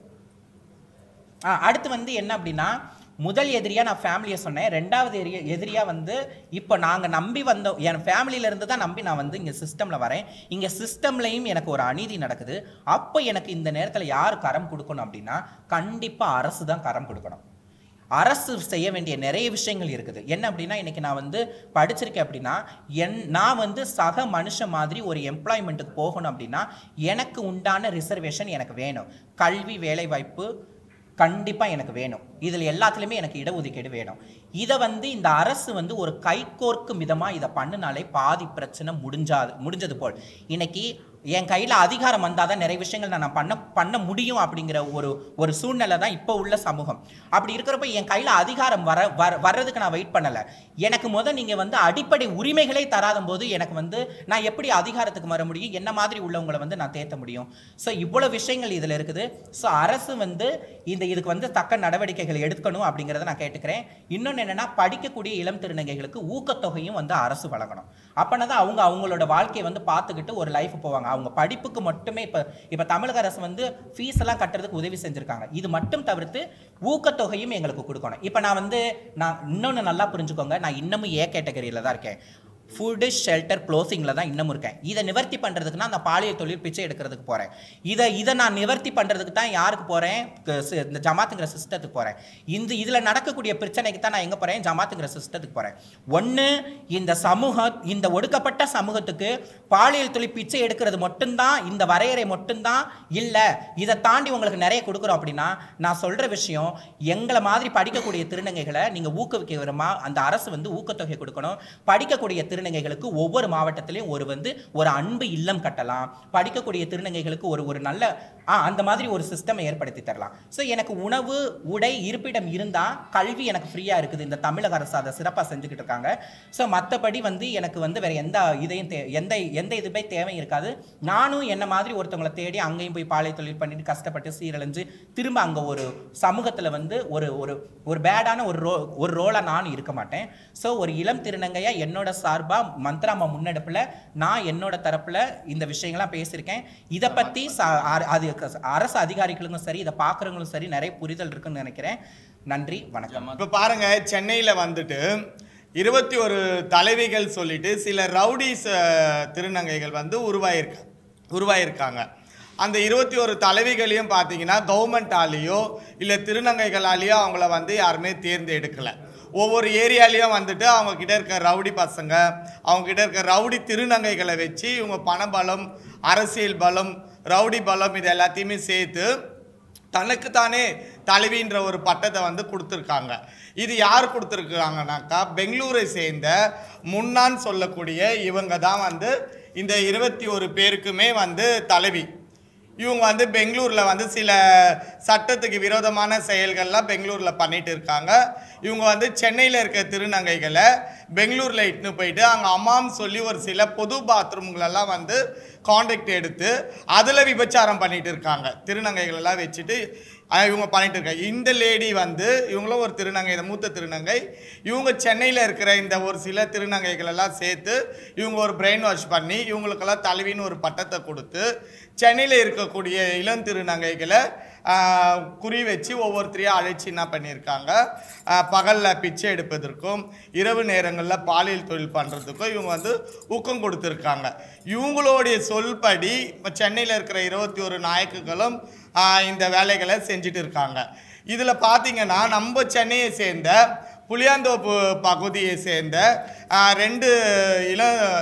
Speaker 2: ஆ, அடுத்து வந்து என்ன அப்படின்னா முதல் எதிரியா நான் ஃபேமிலியை சொன்னேன் ரெண்டாவது எதிரியா எதிரியா வந்து இப்போ நாங்கள் நம்பி வந்தோம் என் ஃபேமிலியில இருந்து தான் நம்பி நான் வந்து இங்கே சிஸ்டமில் வரேன் இங்கே சிஸ்டம்லையும் எனக்கு ஒரு அநீதி நடக்குது அப்போ எனக்கு இந்த நேரத்தில் யார் கரம் கொடுக்கணும் அப்படின்னா கண்டிப்பாக அரசு தான் கரம் கொடுக்கணும் அரசு செய்ய வேண்டிய நிறைய விஷயங்கள் இருக்குது என்ன அப்படின்னா இன்னைக்கு நான் வந்து படிச்சிருக்கேன் அப்படின்னா என் நான் வந்து சக மனுஷன் மாதிரி ஒரு எம்ப்ளாய்மெண்ட்டுக்கு போகணும் அப்படின்னா எனக்கு உண்டான ரிசர்வேஷன் எனக்கு வேணும் கல்வி வேலைவாய்ப்பு கண்டிப்பாக எனக்கு வேணும் இதில் எல்லாத்துலேயுமே எனக்கு இடஒதுக்கீடு வேணும் இதை வந்து இந்த அரசு வந்து ஒரு கைகோர்க்கும் விதமாக இதை பண்ணினாலே பாதி பிரச்சனை முடிஞ்சாது முடிஞ்சது போல் இன்னைக்கு என் கையில் அதிகாரம் வந்தால் தான் நிறைய விஷயங்கள் நான் பண்ண பண்ண முடியும் அப்படிங்கிற ஒரு ஒரு சூழ்நிலை தான் இப்போ உள்ள சமூகம் அப்படி இருக்கிறப்ப என் கையில் அதிகாரம் வர வர வர்றதுக்கு நான் வெயிட் பண்ணலை எனக்கு முத நீங்கள் வந்து அடிப்படை உரிமைகளே தராத போது எனக்கு வந்து நான் எப்படி அதிகாரத்துக்கு வர முடியும் என்ன மாதிரி உள்ளவங்களை வந்து நான் தேத்த முடியும் ஸோ இவ்வளோ விஷயங்கள் இதில் இருக்குது ஸோ அரசு வந்து இந்த இதுக்கு வந்து தக்க நடவடிக்கைகள் எடுக்கணும் அப்படிங்கிறத நான் கேட்டுக்கிறேன் இன்னொன்று என்னன்னா படிக்கக்கூடிய இளம் திருநங்கைகளுக்கு ஊக்கத்தொகையும் வந்து அரசு வழங்கணும் அப்போனா தான் அவங்க அவங்களோட வாழ்க்கையை வந்து பார்த்துக்கிட்டு ஒரு லைஃப் போவாங்க அவங்க படிப்புக்கு மட்டுமே இப்போ இப்போ தமிழக அரசு வந்து ஃபீஸ் எல்லாம் கட்டுறதுக்கு உதவி செஞ்சுருக்காங்க இது மட்டும் தவிர்த்து ஊக்கத்தொகையும் எங்களுக்கு கொடுக்கணும் இப்போ நான் வந்து நான் இன்னொன்று நல்லா புரிஞ்சுக்கோங்க நான் இன்னமும் ஏ கேட்டகரியில் தான் இருக்கேன் ஃபுட்டு ஷெல்டர் க்ளோசிங்கில் தான் இன்னமும் இருக்கேன் இதை நிவர்த்தி பண்ணுறதுக்குன்னா அந்த பாலியல் தொழில் பிச்சை எடுக்கிறதுக்கு போகிறேன் இதை இதை நான் நிவர்த்தி பண்ணுறதுக்கு தான் யாருக்கு போகிறேன் இந்த ஜமாத்துங்கிற சிஸ்டத்துக்கு போகிறேன் இந்த இதில் நடக்கக்கூடிய பிரச்சனைக்கு தான் நான் எங்கே போகிறேன் ஜமாத்துங்கிற சிஸ்டத்துக்கு போகிறேன் ஒன்று இந்த சமூகம் இந்த ஒடுக்கப்பட்ட சமூகத்துக்கு பாலியல் தொழில் பிச்சை எடுக்கிறது மட்டும்தான் இந்த வரையறை மட்டும்தான் இல்லை இதை தாண்டி உங்களுக்கு நிறைய கொடுக்குறோம் அப்படின்னா நான் சொல்கிற விஷயம் எங்களை மாதிரி படிக்கக்கூடிய திருநங்கைகளை நீங்கள் ஊக்குவிக்க விரும்பா அந்த அரசு வந்து ஊக்கத்தொகை கொடுக்கணும் படிக்கக்கூடிய திருநங்கைகளுக்கு ஒவ்வொரு மாவட்டத்திலையும் ஒரு வந்து ஒரு அன்பு இல்லம் கட்டலாம் படிக்கக்கூடிய திருநங்கைகளுக்கு ஒரு ஒரு நல்ல ஆ அந்த மாதிரி ஒரு சிஸ்டம் ஏற்படுத்தி தரலாம் ஸோ எனக்கு உணவு உடை இருப்பிடம் இருந்தால் கல்வி எனக்கு ஃப்ரீயாக இருக்குது இந்த தமிழக அரசு அதை சிறப்பாக செஞ்சுக்கிட்டு இருக்காங்க ஸோ மற்றபடி வந்து எனக்கு வந்து வேற எந்த இதையும் தே எந்த எந்த இதுமே தேவை இருக்காது நானும் என்ன மாதிரி ஒருத்தவங்களை தேடி அங்கேயும் போய் பாலை தொழில் பண்ணிட்டு கஷ்டப்பட்டு சீரழிஞ்சு திரும்ப அங்கே ஒரு சமூகத்தில் வந்து ஒரு ஒரு ஒரு பேடான ஒரு ரோ ஒரு ரோலாக நான் இருக்க மாட்டேன் ஸோ ஒரு இளம் திருநங்கையா என்னோட சார்பாக மந்த்ராமா முன்னெடுப்பில் நான் என்னோட தரப்பில் இந்த விஷயங்கள்லாம் பேசியிருக்கேன் இதை பற்றி ச- அ- அது க- அரசு அதிகாரிகளுக்கும் சரி இதை பார்க்குறவங்களும் சரி நிறைய புரிதல் இருக்குன்னு நினைக்கிறேன் நன்றி வணக்கம்
Speaker 1: இப்போ பாருங்க சென்னையில் வந்துட்டு இருபத்தி ஒரு தலைவிகள் சொல்லிட்டு சில ரவுடிஸ் அஹ், திருநங்கைகள் வந்து உருவாயிருக்க உருவாயிருக்காங்க அந்த இருபத்தி ஒரு தலைவிகளையும் பார்த்தீங்கன்னா கவர்மெண்டாலேயோ இல்லை திருநங்கைகளாலேயோ அவங்கள வந்து யாருமே தேர்ந்தெடுக்கலை ஒவ்வொரு ஏரியாலையும் வந்துட்டு அவங்க கிட்ட இருக்க ரவுடி பசங்க அவங்க கிட்ட இருக்க ரவுடி திருநங்கைகளை வச்சு இவங்க பணபலம் அரசியல் பலம் ரவுடி பலம் இது எல்லாத்தையுமே சேர்த்து தனக்கு தானே தலைவின்ற ஒரு பட்டத்தை வந்து கொடுத்துருக்காங்க இது யார் கொடுத்துருக்காங்கனாக்கா பெங்களூரை சேர்ந்த முன்னான்னு சொல்லக்கூடிய இவங்க தான் வந்து இந்த இருபத்தி ஒரு பேருக்குமே வந்து தலைவி இவங்க வந்து பெங்களூரில் வந்து சில சட்டத்துக்கு விரோதமான செயல்கள்லாம் பெங்களூரில் பண்ணிட்டு இருக்காங்க இவங்க வந்து சென்னையில் இருக்க திருநங்கைகளை பெங்களூரில் இட்டுன்னு போயிட்டு அங்கே அம்மான்னு சொல்லி ஒரு சில பொது பாத்ரூம்களெல்லாம் வந்து காண்டாக்ட் எடுத்து அதில் விபச்சாரம் பண்ணிட்டு இருக்காங்க திருநங்கைகள் எல்லாம் வச்சுட்டு அஹ், இவங்க பண்ணிட்டு இருக்காங்க இந்த லேடி வந்து இவங்களும் ஒரு திருநங்கை இந்த மூத்த திருநங்கை இவங்க சென்னையில் இருக்கிற இந்த ஒரு சில திருநங்கைகள் எல்லாம் சேர்த்து இவங்க ஒரு பிரெயின் வாஷ் பண்ணி இவங்களுக்கெல்லாம் தலைவின்னு ஒரு பட்டத்தை கொடுத்து சென்னையில் இருக்கக்கூடிய இளம் திருநங்கைகளை ஆஹ், குறி வச்சு ஒவ்வொருத்தரையும் அழைச்சி என்ன பண்ணியிருக்காங்க பகலில் பிச்சை எடுப்பதற்கும் இரவு நேரங்களில் பாலியல் தொழில் பண்ணுறதுக்கும் இவங்க வந்து ஊக்கம் கொடுத்துருக்காங்க இவங்களுடைய சொல்படி இப்போ சென்னையில் இருக்கிற இருபத்தி ஒரு நாயக்குகளும் ஆஹ், இந்த வேலைகளை செஞ்சுட்டு இருக்காங்க இதில் பார்த்தீங்கன்னா நம்ம சென்னையை சேர்ந்த புளியாந்தோப்பு பகுதியை சேர்ந்த ஆஹ், ரெண்டு இள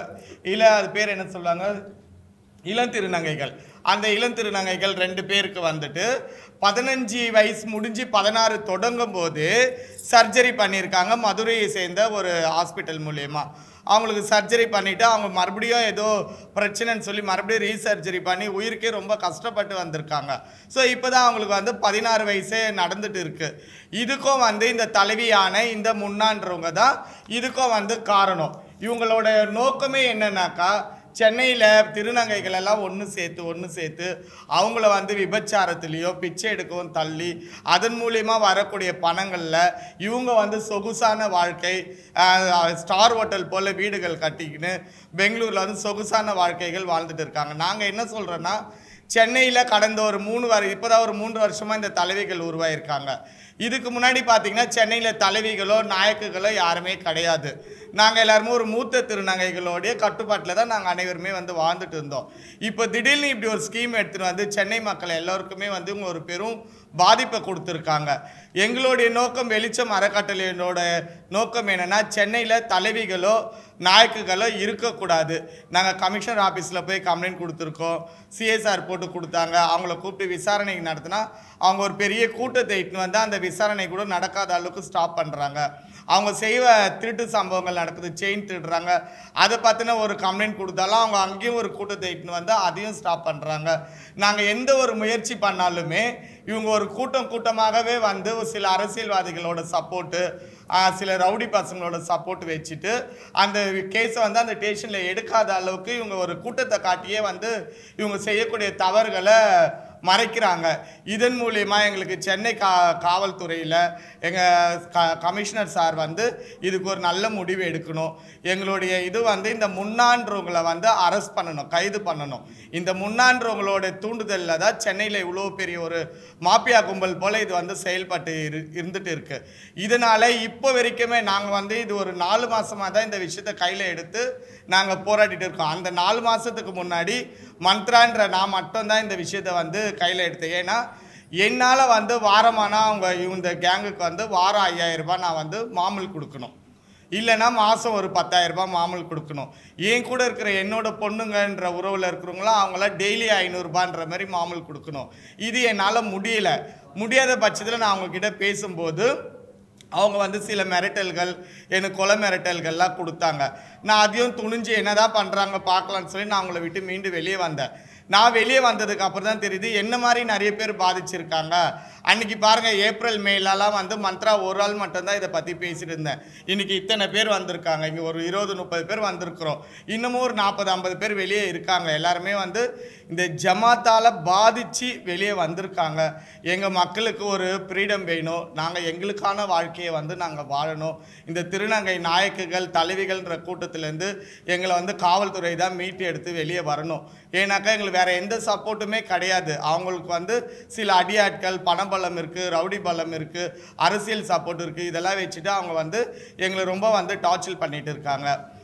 Speaker 1: இள அது பேர் என்ன சொல்லுவாங்க இளந்திருநங்கைகள் அந்த இளந்திருநங்கைகள் ரெண்டு பேருக்கு வந்துட்டு பதினஞ்சு வயசு முடிஞ்சு பதினாறு தொடங்கும் போது சர்ஜரி பண்ணியிருக்காங்க மதுரையை சேர்ந்த ஒரு ஹாஸ்பிட்டல் மூலயமா அவங்களுக்கு சர்ஜரி பண்ணிவிட்டு அவங்க மறுபடியும் ஏதோ பிரச்சனைன்னு சொல்லி மறுபடியும் ரீசர்ஜரி பண்ணி உயிருக்கே ரொம்ப கஷ்டப்பட்டு வந்திருக்காங்க ஸோ இப்போ தான் அவங்களுக்கு வந்து பதினாறு வயசே நடந்துட்டு இருக்கு இதுக்கும் வந்து இந்த தலைவியான இந்த முன்னான்றவங்க தான் இதுக்கும் வந்து காரணம் இவங்களோட நோக்கமே என்னன்னாக்கா சென்னையில் திருநங்கைகள் எல்லாம் ஒன்று சேர்த்து ஒன்று சேர்த்து அவங்கள வந்து விபச்சாரத்துலேயோ பிச்சை எடுக்கவும் தள்ளி அதன் மூலியமா வரக்கூடிய பணங்களில் இவங்க வந்து சொகுசான வாழ்க்கை ஆஹ், ஸ்டார் ஹோட்டல் போல் வீடுகள் கட்டிக்கின்னு பெங்களூரில் வந்து சொகுசான வாழ்க்கைகள் வாழ்ந்துட்டு இருக்காங்க நாங்கள் என்ன சொல்கிறோன்னா சென்னையில் கடந்த ஒரு மூணு வார இப்போதான் ஒரு மூன்று வருஷமாக இந்த தலைவிகள் உருவாயிருக்காங்க இதுக்கு முன்னாடி பார்த்தீங்கன்னா சென்னையில் தலைவிகளோ நாயக்குகளோ யாருமே கிடையாது நாங்கள் எல்லாருமே ஒரு மூத்த திருநங்கைகளோடைய கட்டுப்பாட்டில் தான் நாங்கள் அனைவருமே வந்து வாழ்ந்துட்டு இருந்தோம் இப்போ திடீர்னு இப்படி ஒரு ஸ்கீம் எடுத்துகிட்டு வந்து சென்னை மக்கள் எல்லோருக்குமே வந்து இவங்க ஒரு பெரும் பாதிப்பை கொடுத்துருக்காங்க எங்களுடைய நோக்கம் வெளிச்சம் அறக்கட்டளையினோட நோக்கம் என்னென்னா சென்னையில் தலைவிகளோ நாயக்குகளோ இருக்கக்கூடாது நாங்கள் கமிஷனர் ஆஃபீஸில் போய் கம்ப்ளைண்ட் கொடுத்துருக்கோம் சிஎஸ்ஆர் போட்டு கொடுத்தாங்க அவங்கள கூப்பிட்டு விசாரணை நடத்தினா அவங்க ஒரு பெரிய கூட்டத்தை இட்டுன்னு வந்து அந்த விசாரணை கூட நடக்காத அளவுக்கு ஸ்டாப் பண்ணுறாங்க அவங்க செய்வ திருட்டு சம்பவங்கள் நடக்குது செயின் திருடுறாங்க அதை பற்றின ஒரு கம்ப்ளைண்ட் கொடுத்தாலும் அவங்க அங்கேயும் ஒரு கூட்டத்தை இட்டுன்னு வந்து அதையும் ஸ்டாப் பண்ணுறாங்க நாங்கள் எந்த ஒரு முயற்சி பண்ணாலுமே இவங்க ஒரு கூட்டம் கூட்டமாகவே வந்து ஒரு சில அரசியல்வாதிகளோட சப்போர்ட்டு சில ரவுடி பசங்களோட சப்போர்ட் வச்சுட்டு அந்த கேஸை வந்து அந்த ஸ்டேஷனில் எடுக்காத அளவுக்கு இவங்க ஒரு கூட்டத்தை காட்டியே வந்து இவங்க செய்யக்கூடிய தவறுகளை மறைக்கிறாங்க இதன் மூலியமா எங்களுக்கு சென்னை கா காவல்துறையில் எங்கள் க கமிஷனர் சார் வந்து இதுக்கு ஒரு நல்ல முடிவு எடுக்கணும் எங்களுடைய இது வந்து இந்த முன்னான்றவங்களை வந்து அரெஸ்ட் பண்ணணும் கைது பண்ணணும் இந்த முன்னான்றவங்களோட தூண்டுதலில் தான் சென்னையில் இவ்வளோ பெரிய ஒரு மாப்பியா கும்பல் போல் இது வந்து செயல்பட்டு இரு இருந்துட்டு இருக்கு இதனால இப்போ வரைக்குமே நாங்கள் வந்து இது ஒரு நாலு மாசமாக தான் இந்த விஷயத்தை கையில் எடுத்து நாங்கள் போராடிட்டு இருக்கோம் அந்த நாலு மாதத்துக்கு முன்னாடி மந்த்ரான்ற நான் மட்டும்தான் இந்த விஷயத்தை வந்து கையில் எடுத்தேன் ஏன்னா என்னால் வந்து வாரமானா அவங்க இந்த கேங்குக்கு வந்து வாரம் ஐயாயிரம் ரூபாய் நான் வந்து மாமூல் கொடுக்கணும் இல்லைன்னா மாதம் ஒரு 10000 ரூபாய் மாமூல் கொடுக்கணும் என் கூட இருக்கிற என்னோட பொண்ணுங்கன்ற உறவில் இருக்கிறவங்களாம் அவங்களாம் டெய்லி ஐநூறுரூபான்ற மாதிரி மாமூல் கொடுக்கணும் இது என்னால் முடியல முடியாத பட்சத்தில் நான் அவங்கக்கிட்ட பேசும்போது அவங்க வந்து சில மிரட்டல்கள் எனக்கு கொலை மிரட்டல்கள்லாம் கொடுத்தாங்க நான் அதையும் துணிஞ்சு என்னதான் பண்ணுறாங்க பார்க்கலான்னு சொல்லி நான் அவங்கள விட்டு மீண்டு வெளியே வந்தேன் நான் வெளியே வந்ததுக்கு அப்புறம் தான் தெரியுது என்ன மாதிரி நிறைய பேர் பாதிச்சிருக்காங்க அன்னைக்கு பாருங்க ஏப்ரல் மேலலாம் வந்து மந்த்ரா ஒரு ஆள் மட்டும்தான் இதை பற்றி பேசிட்டு இருந்தேன் இன்னைக்கு இத்தனை பேர் வந்திருக்காங்க இங்கே ஒரு இருபது முப்பது பேர் வந்திருக்கிறோம் இன்னமும் ஒரு நாற்பது ஐம்பது பேர் வெளியே இருக்காங்க எல்லாருமே வந்து இந்த ஜமாத்தால் பாதிச்சு வெளியே வந்திருக்காங்க எங்கள் மக்களுக்கு ஒரு ஃப்ரீடம் வேணும் நாங்கள் எங்களுக்கான வாழ்க்கையை வந்து நாங்கள் வாழணும் இந்த திருநங்கை நாயக்குகள் தலைவிகள்ன்ற கூட்டத்திலேருந்து எங்களை வந்து காவல்துறை தான் மீட்டு எடுத்து வெளியே வரணும் ஏன்னாக்கா எங்களுக்கு வேற எந்த சப்போர்ட்டுமே கிடையாது அவங்களுக்கு வந்து சில அடியாட்கள் பணபலம் இருக்குது ரவுடி பலம் இருக்குது அரசியல் சப்போர்ட் இருக்குது இதெல்லாம் வச்சுட்டு அவங்க வந்து எங்களை ரொம்ப வந்து டார்ச்சர் பண்ணிட்டு இருக்காங்க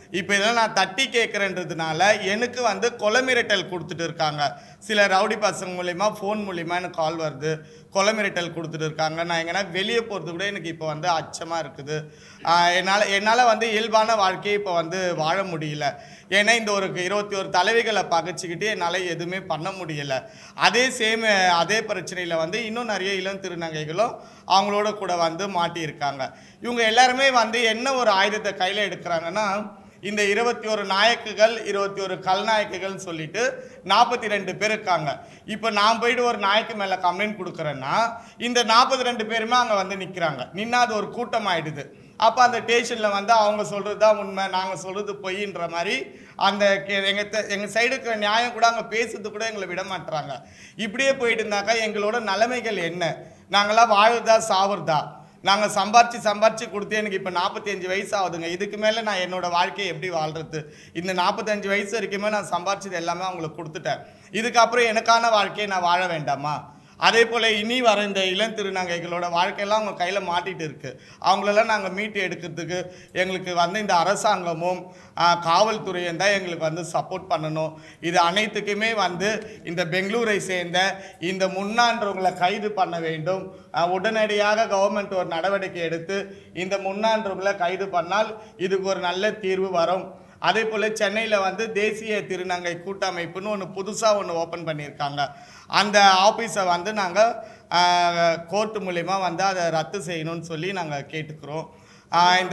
Speaker 1: இப்போ இதெல்லாம் நான் தட்டி கேட்குறேன்றதுனால எனக்கு வந்து கொலை மிரட்டல் கொடுத்துட்டு இருக்காங்க சில ரவுடி பசங்க மூலிமா ஃபோன் மூலிமா எனக்கு கால் வருது கொலை மிரட்டல் கொடுத்துட்டு இருக்காங்க நான் எங்கன்னா வெளியே போகிறது கூட எனக்கு இப்போ வந்து அச்சமாக இருக்குது ஆஹ் என்னால் என்னால் வந்து இயல்பான வாழ்க்கையை இப்போ வந்து வாழ முடியல ஏன்னா இந்த ஒரு இருபத்தி ஒரு தலைவிகளை பகைச்சிக்கிட்டு என்னால் எதுவுமே பண்ண முடியல அதே சேம் அதே பிரச்சனையில் வந்து இன்னும் நிறைய இளம் திருநங்கைகளும் அவங்களோட கூட வந்து மாட்டியிருக்காங்க இவங்க எல்லாருமே வந்து என்ன ஒரு ஆயுதத்தை கையில் எடுக்கிறாங்கன்னா இந்த இருபத்தி ஒரு நாயக்குகள் இருபத்தி ஒரு கல்நாயக்குகள்னு சொல்லிட்டு நாற்பத்தி ரெண்டு பேர் இருக்காங்க இப்போ நான் போயிட்டு ஒரு நாய்க்கு மேலே கம்ப்ளைண்ட் கொடுக்குறேன்னா இந்த நாற்பத்தி ரெண்டு பேருமே அங்கே வந்து நிற்கிறாங்க நின்னா அது ஒரு கூட்டம் ஆயிடுது அப்போ அந்த ஸ்டேஷனில் வந்து அவங்க சொல்கிறது தான் உண்மை நாங்கள் சொல்கிறது பொய்ன்ற மாதிரி அந்த எங்கள் எங்கள் சைடு இருக்கிற நியாயம் கூட அங்கே பேசுறது கூட எங்களை விட மாட்டுறாங்க இப்படியே போயிட்டு இருந்தாக்கா எங்களோட நிலைமைகள் என்ன நாங்களாம் வாழுறதா சாவுறதா நாங்கள் சம்பாரிச்சு சம்பாரிச்சு கொடுத்து எனக்கு இப்போ நாற்பத்தஞ்சு வயசு ஆகுதுங்க இதுக்கு மேலே நான் என்னோட வாழ்க்கையை எப்படி வாழ்றது இந்த நாற்பத்தஞ்சு வயசு வரைக்குமே நான் சம்பாரிச்சது எல்லாமே அவங்களுக்கு கொடுத்துட்டேன் இதுக்கப்புறம் எனக்கான வாழ்க்கையை நான் வாழ வேண்டாமா அதே போல் இனி வர இந்த இளம் திருநங்கைகளோட வாழ்க்கையெல்லாம் அவங்க கையில் மாட்டிட்டு இருக்கு அவங்களெல்லாம் நாங்கள் மீட்டு எடுக்கிறதுக்கு எங்களுக்கு வந்து இந்த அரசாங்கமும் ஆ, காவல்துறையும் தான் எங்களுக்கு வந்து சப்போர்ட் பண்ணணும் இது அனைத்துக்குமே வந்து இந்த பெங்களூரை சேர்ந்த இந்த முன்னான்றவங்களை கைது பண்ண வேண்டும் ஆ, உடனடியாக கவர்மெண்ட் ஒரு நடவடிக்கை எடுத்து இந்த முன்னான்றவங்களை கைது பண்ணால் இதுக்கு ஒரு நல்ல தீர்வு வரும் அதே போல் சென்னையில் வந்து தேசிய திருநங்கை கூட்டமைப்புன்னு ஒன்று புதுசாக ஒன்று ஓப்பன் பண்ணியிருக்காங்க அந்த ஆஃபீஸை வந்து நாங்கள் கோர்ட்டு மூலிமா வந்து அதை ரத்து செய்யணும்னு சொல்லி நாங்கள் கேட்டுக்கிறோம் ஆஹ் இந்த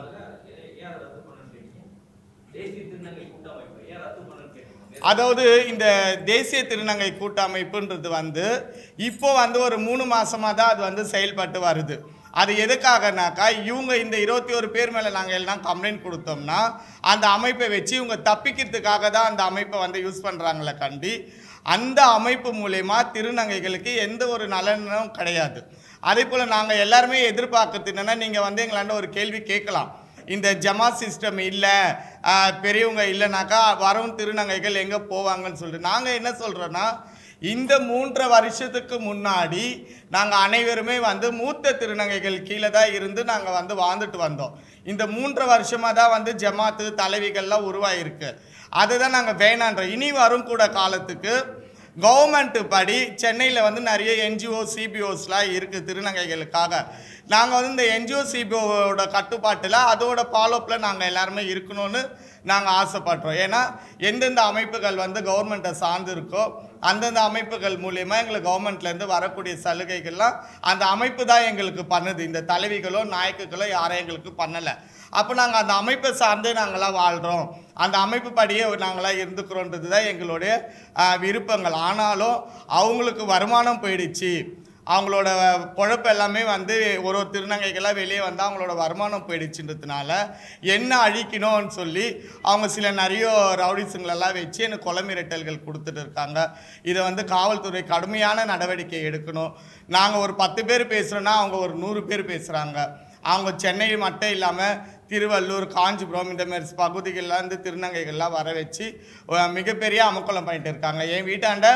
Speaker 1: அதாவது இந்த தேசிய திருநங்கை கூட்டமைப்புன்றது வந்து இப்போ வந்து ஒரு மூணு மாசமா தான் அது வந்து செயல்பட்டு வருது அது எதுக்காகனாக்கா இவங்க இந்த இருபத்தி ஒரு பேர் மேலே நாங்கள் எல்லாம் கம்ப்ளைண்ட் கொடுத்தோம்னா அந்த அமைப்பை வச்சு இவங்க தப்பிக்கிறதுக்காக தான் அந்த அமைப்பை வந்து யூஸ் பண்ணுறாங்களே கண்டி அந்த அமைப்பு மூலயமா திருநங்கைகளுக்கு எந்த ஒரு நலனும் கிடையாது அதே போல் நாங்கள் எல்லாருமே எதிர்பார்க்கறது என்னென்னா நீங்கள் வந்து எங்களாண்ட ஒரு கேள்வி கேட்கலாம் இந்த ஜமாத் சிஸ்டம் இல்லை பெரியவங்க இல்லைனாக்கா வரும் திருநங்கைகள் எங்கே போவாங்கன்னு சொல்லிட்டு நாங்கள் என்ன சொல்கிறோன்னா இந்த மூன்றரை வருஷத்துக்கு முன்னாடி நாங்கள் அனைவருமே வந்து மூத்த திருநங்கைகள் கீழே தான் இருந்து நாங்கள் வந்து வாழ்ந்துட்டு வந்தோம் இந்த மூன்றரை வருஷமாக தான் வந்து ஜமாத்து தலைவிகள்லாம் உருவாயிருக்கு அதுதான் நாங்கள் வேணான்றோம் இனி வரும் கூட காலத்துக்கு கவர்மெண்ட் படி சென்னையில் வந்து நிறைய என்ஜிஓ சிபிஓஸ்லாம் இருக்குது திருநங்கைகளுக்காக நாங்கள் வந்து இந்த என்ஜிஓ சிபிஓட கட்டுப்பாட்டில் அதோட ஃபாலோப்பில் நாங்கள் எல்லாருமே இருக்கணும்னு நாங்கள் ஆசைப்படுறோம் ஏன்னா எந்தெந்த அமைப்புகள் வந்து கவர்மெண்ட்டை சார்ந்து இருக்கோ அந்தந்த அமைப்புகள் மூலியமாக எங்களுக்கு கவர்மெண்ட்லேருந்து வரக்கூடிய சலுகைகள்லாம் அந்த அமைப்பு தான் எங்களுக்கு பண்ணுது இந்த தலைவிகளோ நாயக்குகளோ யாரும் எங்களுக்கு பண்ணலை அப்போ நாங்கள் அந்த அமைப்பை சார்ந்தே நாங்களாம் வாழ்கிறோம் அந்த அமைப்பு படியே நாங்களாம் இருந்துக்கிறோன்றது தான் எங்களுடைய ஆஹ், விருப்பங்கள் ஆனாலும் அவங்களுக்கு வருமானம் போயிடுச்சு அவங்களோட பொழப்பு எல்லாமே வந்து ஒரு ஒரு திருநங்கைகளாக வெளியே வந்து அவங்களோட வருமானம் போயிடுச்சுன்றதுனால என்ன அழிக்கணும்னு சொல்லி அவங்க சில நிறைய ரவுடிஸுங்களெல்லாம் வச்சு எனக்கு கொலை மிரட்டல்கள் கொடுத்துட்டு இருக்காங்க இதை வந்து காவல்துறை கடுமையான நடவடிக்கை எடுக்கணும் நாங்கள் ஒரு பத்து பேர் பேசுகிறோன்னா அவங்க ஒரு நூறு பேர் பேசுகிறாங்க அவங்க சென்னை மட்டும் இல்லாமல் திருவள்ளூர் காஞ்சிபுரம் இந்த மாதிரி பகுதிகள்லாம் இருந்து திருநங்கைகள்லாம் வர வச்சு அஹ், மிகப்பெரிய அமக்கலம் பண்ணிட்டு இருக்காங்க என் வீட்டாண்ட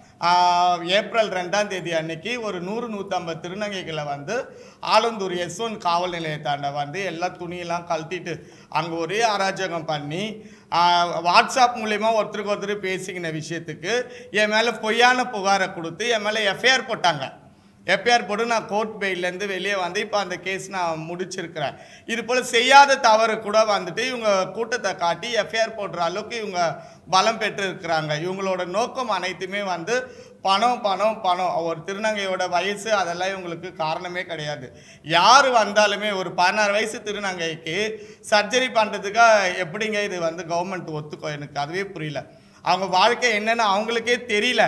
Speaker 1: ஆஹ், ஏப்ரல் ரெண்டாம் தேதி அன்னைக்கு ஒரு நூறு நூற்றம்பது திருநங்கைகளை வந்து ஆலந்தூர் எஸ்ஒன் காவல் நிலையத்தாண்ட வந்து எல்லா துணியெல்லாம் கழட்டிட்டு அங்கே ஒரே அராஜகம் பண்ணி ஆஹ், வாட்ஸ்அப் மூலயமா ஒருத்தருக்கு ஒருத்தர் பேசிக்கின விஷயத்துக்கு என் மேலே பொய்யான புகாரை கொடுத்து என் மேலே எஃப்ஐஆர் போட்டாங்க எஃப்ஐஆர் போட்டு நான் கோர்ட் பெயிலேருந்து வெளியே வந்து இப்போ அந்த கேஸ் நான் முடிச்சிருக்கிறேன் இது போல் செய்யாத தவறு கூட வந்துட்டு இவங்க கூட்டத்தை காட்டி எஃப்ஐஆர் போடுற அளவுக்கு இவங்க பலம் பெற்று இருக்கிறாங்க இவங்களோட நோக்கம் அனைத்துமே வந்து பணம் பணம் பணம் ஒரு திருநங்கையோட வயசு அதெல்லாம் இவங்களுக்கு காரணமே கிடையாது யார் வந்தாலுமே ஒரு பதினாறு வயசு திருநங்கைக்கு சர்ஜரி பண்ணுறதுக்கு எப்படிங்க இது வந்து கவர்மெண்ட் ஒத்துக்கோ எனக்கு அதுவே புரியல அவங்க வாழ்க்கை என்னன்னு அவங்களுக்கே தெரியல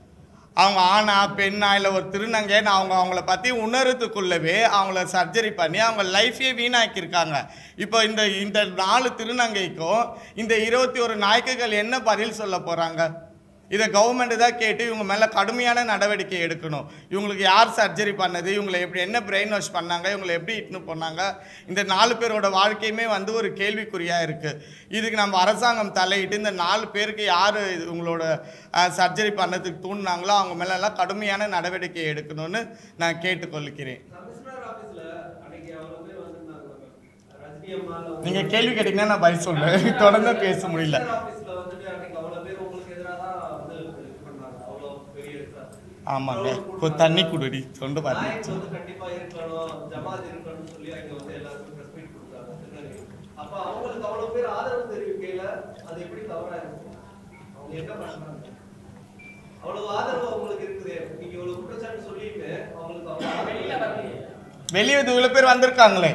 Speaker 1: அவங்க ஆணா பெண்ணா இல்லை ஒரு திருநங்கைன்னு அவங்க அவங்கள பற்றி உணர்றதுக்குள்ளவே அவங்கள சர்ஜரி பண்ணி அவங்க லைஃபையே வீணாக்கியிருக்காங்க இப்போ இந்த இந்த நாலு திருநங்கைக்கும் இந்த இருபத்தி ஒரு நாய்க்குகள் என்ன பதில் சொல்ல போகிறாங்க இதை கவர்மெண்ட் தான் கேட்டு இவங்க மேலே கடுமையான நடவடிக்கை எடுக்கணும் இவங்களுக்கு யார் சர்ஜரி பண்ணது இவங்களை எப்படி என்ன பிரெயின் வாஷ் பண்ணாங்க இவங்களை எப்படி இட்டுன்னு போனாங்க இந்த நாலு பேரோட வாழ்க்கையுமே வந்து ஒரு கேள்விக்குறியாக இருக்குது இதுக்கு நம்ம அரசாங்கம் தலையிட்டு இந்த நாலு பேருக்கு யார் இவங்களோட சர்ஜரி பண்ணதுக்கு தூண்டினாங்களோ அவங்க மேலெல்லாம் கடுமையான நடவடிக்கை எடுக்கணும்னு நான் கேட்டுக்கொள்கிறேன்
Speaker 3: கமிஷனர் ஆபீஸ்ல அன்னைக்கு அவ்வளவு பேர் வந்திருந்தாங்க ரஜினி
Speaker 1: நீங்க கேள்வி கேட்டீங்கன்னா நான் பதில் சொல்றேன் தொடர்ந்து பேச முடியல
Speaker 3: ஆபீஸ்ல வந்துட்டு அன்னைக்கு அவ்வளவு பேர் உங்களுக்கு எதிராக தான் வந்து இது பண்ணாங்க அவ்வளவு பெரிய இதுல.
Speaker 1: ஆமாங்க கொஞ்சம் தண்ணி குடுடி தொண்டு
Speaker 3: நாயக்
Speaker 1: பாருங்க
Speaker 3: வந்து கண்டிப்பா இருக்கணும் ஜமாத் இருக்கணும்னு சொல்லி அங்க வந்து எல்லாருக்கும் பிரஸ் மீட் கொடுத்தாங்க திருநெல்வேலி. அப்ப அவங்களுக்கு அவ்வளவு பேர் ஆதரவு தெரிவிக்கையில அது எப்படி தவறா இருக்கும் அவங்க என்ன பண்ணாங்க அவ்வளவு ஆதரவு அவங்களுக்கு இருக்குது நீங்க இவ்வளவு குற்றச்சாட்டு சொல்லிட்டு அவங்களுக்கு அவ்வளவு ஆதரவு
Speaker 1: வெளியே இவ்வளவு பேர் வந்திருக்காங்களே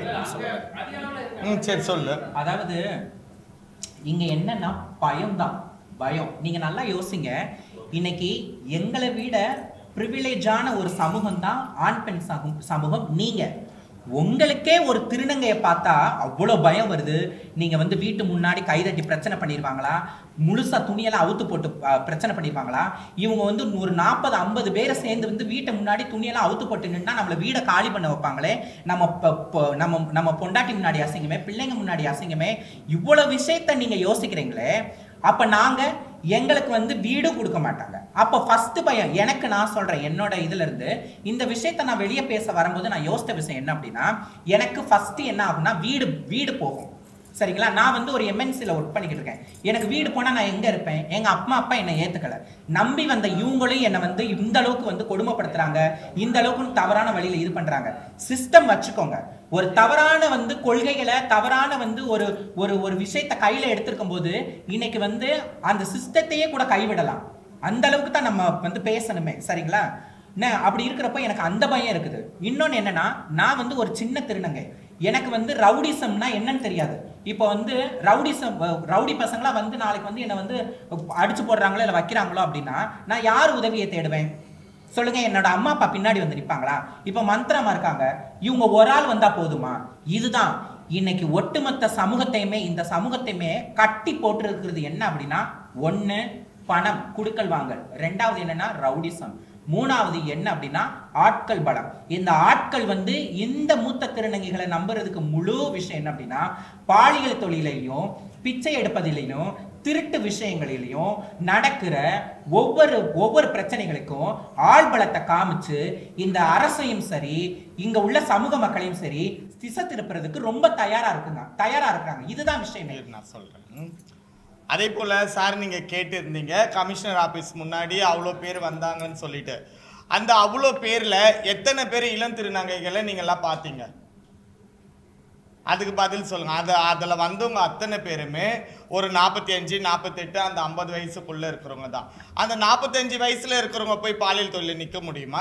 Speaker 1: ம் சரி சொல்லு
Speaker 2: அதாவது இங்க என்னன்னா பயம்தான் பயம் நீங்க நல்லா யோசிங்க இன்னைக்கு எங்களை விட ப்ரிவிலேஜான ஒரு சமூகம் தான் ஆண் பெண் சமூகம் சமூகம் நீங்க உங்களுக்கே ஒரு திருநங்கையை பார்த்தா அவ்வளோ பயம் வருது நீங்க வந்து வீட்டு முன்னாடி கைதட்டி பிரச்சனை பண்ணிருவாங்களா முழுசா துணியெல்லாம் அவுத்து போட்டு அஹ், பிரச்சனை பண்ணிருவாங்களா இவங்க வந்து ஒரு நாற்பது ஐம்பது பேரை சேர்ந்து வந்து வீட்டை முன்னாடி துணியெல்லாம் அவுத்து போட்டு நின்னா நம்மள வீடை காலி பண்ண வைப்பாங்களே நம்ம ப- ப- நம்ம நம்ம பொண்டாட்டி முன்னாடி அசிங்கமே பிள்ளைங்க முன்னாடி அசிங்கமே இவ்வளவு விஷயத்த நீங்க யோசிக்கிறீங்களே அப்ப நாங்க எங்களுக்கு வந்து வீடும் கொடுக்க மாட்டாங்க அப்ப ஃபர்ஸ்ட் பயம் எனக்கு நான் சொல்றேன் என்னோட இதுல இருந்து இந்த விஷயத்த நான் வெளியே பேச வரும்போது நான் யோசித்த விஷயம் என்ன அப்படின்னா எனக்கு ஃபர்ஸ்ட் என்ன ஆகும்னா வீடு வீடு போகும் சரிங்களா நான் வந்து ஒரு எம்என்சியில் ஒர்க் பண்ணிக்கிட்டு இருக்கேன் எனக்கு வீடு போனால் நான் எங்கே இருப்பேன் எங்கள் அம்மா அப்பா என்னை ஏற்றுக்கல நம்பி வந்த இவங்களும் என்னை வந்து இந்த அளவுக்கு வந்து கொடுமைப்படுத்துறாங்க இந்த அளவுக்கு தவறான வழியில் இது பண்ணுறாங்க சிஸ்டம் வச்சுக்கோங்க ஒரு தவறான வந்து கொள்கைகளை தவறான வந்து ஒரு ஒரு ஒரு விஷயத்தை கையில் எடுத்திருக்கும் போது இன்னைக்கு வந்து அந்த சிஸ்டத்தையே கூட கைவிடலாம் அந்த அளவுக்கு தான் நம்ம வந்து பேசணுமே சரிங்களா என்ன அப்படி இருக்கிறப்ப எனக்கு அந்த பயம் இருக்குது இன்னொன்று என்னன்னா நான் வந்து ஒரு சின்ன திருநங்கை எனக்கு வந்து ரவுடிசம்னா என்னன்னு தெரியாது இப்போ வந்து ரவுடிசம் ரவுடி பசங்களா வந்து நாளைக்கு வந்து என்னை வந்து அடிச்சு போடுறாங்களோ இல்லை வைக்கிறாங்களோ அப்படின்னா நான் யார் உதவியை தேடுவேன் சொல்லுங்க என்னோட அம்மா அப்பா பின்னாடி வந்து நிற்பாங்களா இப்போ மந்திரமா இருக்காங்க இவங்க ஒரு ஆள் வந்தா போதுமா இதுதான் இன்னைக்கு ஒட்டுமொத்த சமூகத்தையுமே இந்த சமூகத்தையுமே கட்டி போட்டிருக்கிறது என்ன அப்படின்னா ஒண்ணு பணம் குடுக்கல் வாங்கல் ரெண்டாவது என்னன்னா ரவுடிசம் மூணாவது என்ன அப்படின்னா ஆட்கள் பலம் இந்த ஆட்கள் வந்து இந்த மூத்த திருநங்கைகளை நம்புறதுக்கு முழு விஷயம் என்ன அப்படின்னா பாலியல் தொழிலையும் பிச்சை எடுப்பதிலையும் திருட்டு விஷயங்களிலையும் நடக்கிற ஒவ்வொரு ஒவ்வொரு பிரச்சனைகளுக்கும் ஆள்பலத்தை காமிச்சு இந்த அரசையும் சரி இங்க உள்ள சமூக மக்களையும் சரி திசை திருப்புறதுக்கு ரொம்ப தயாரா இருக்குங்க தயாரா இருக்காங்க இதுதான் விஷயமே
Speaker 1: இரு, நான் சொல்றேன் ம். அதே போல சார் நீங்க கேட்டிருந்தீங்க கமிஷனர் ஆபீஸ் முன்னாடி அவ்வளோ பேர் வந்தாங்கன்னு சொல்லிட்டு அந்த அவ்வளோ பேர்ல எத்தனை பேர் இளம் திருநங்கைகளை நீங்கெல்லாம் பார்த்தீங்க அதுக்கு பதில் சொல்லுங்க அது அதில் வந்தவங்க அத்தனை பேருமே ஒரு நாற்பத்தி அஞ்சு நாற்பத்தெட்டு அந்த ஐம்பது வயசுக்குள்ள இருக்கிறவங்க தான் அந்த நாற்பத்தஞ்சு வயசுல இருக்கிறவங்க போய் பாலியல் தொழில் நிற்க முடியுமா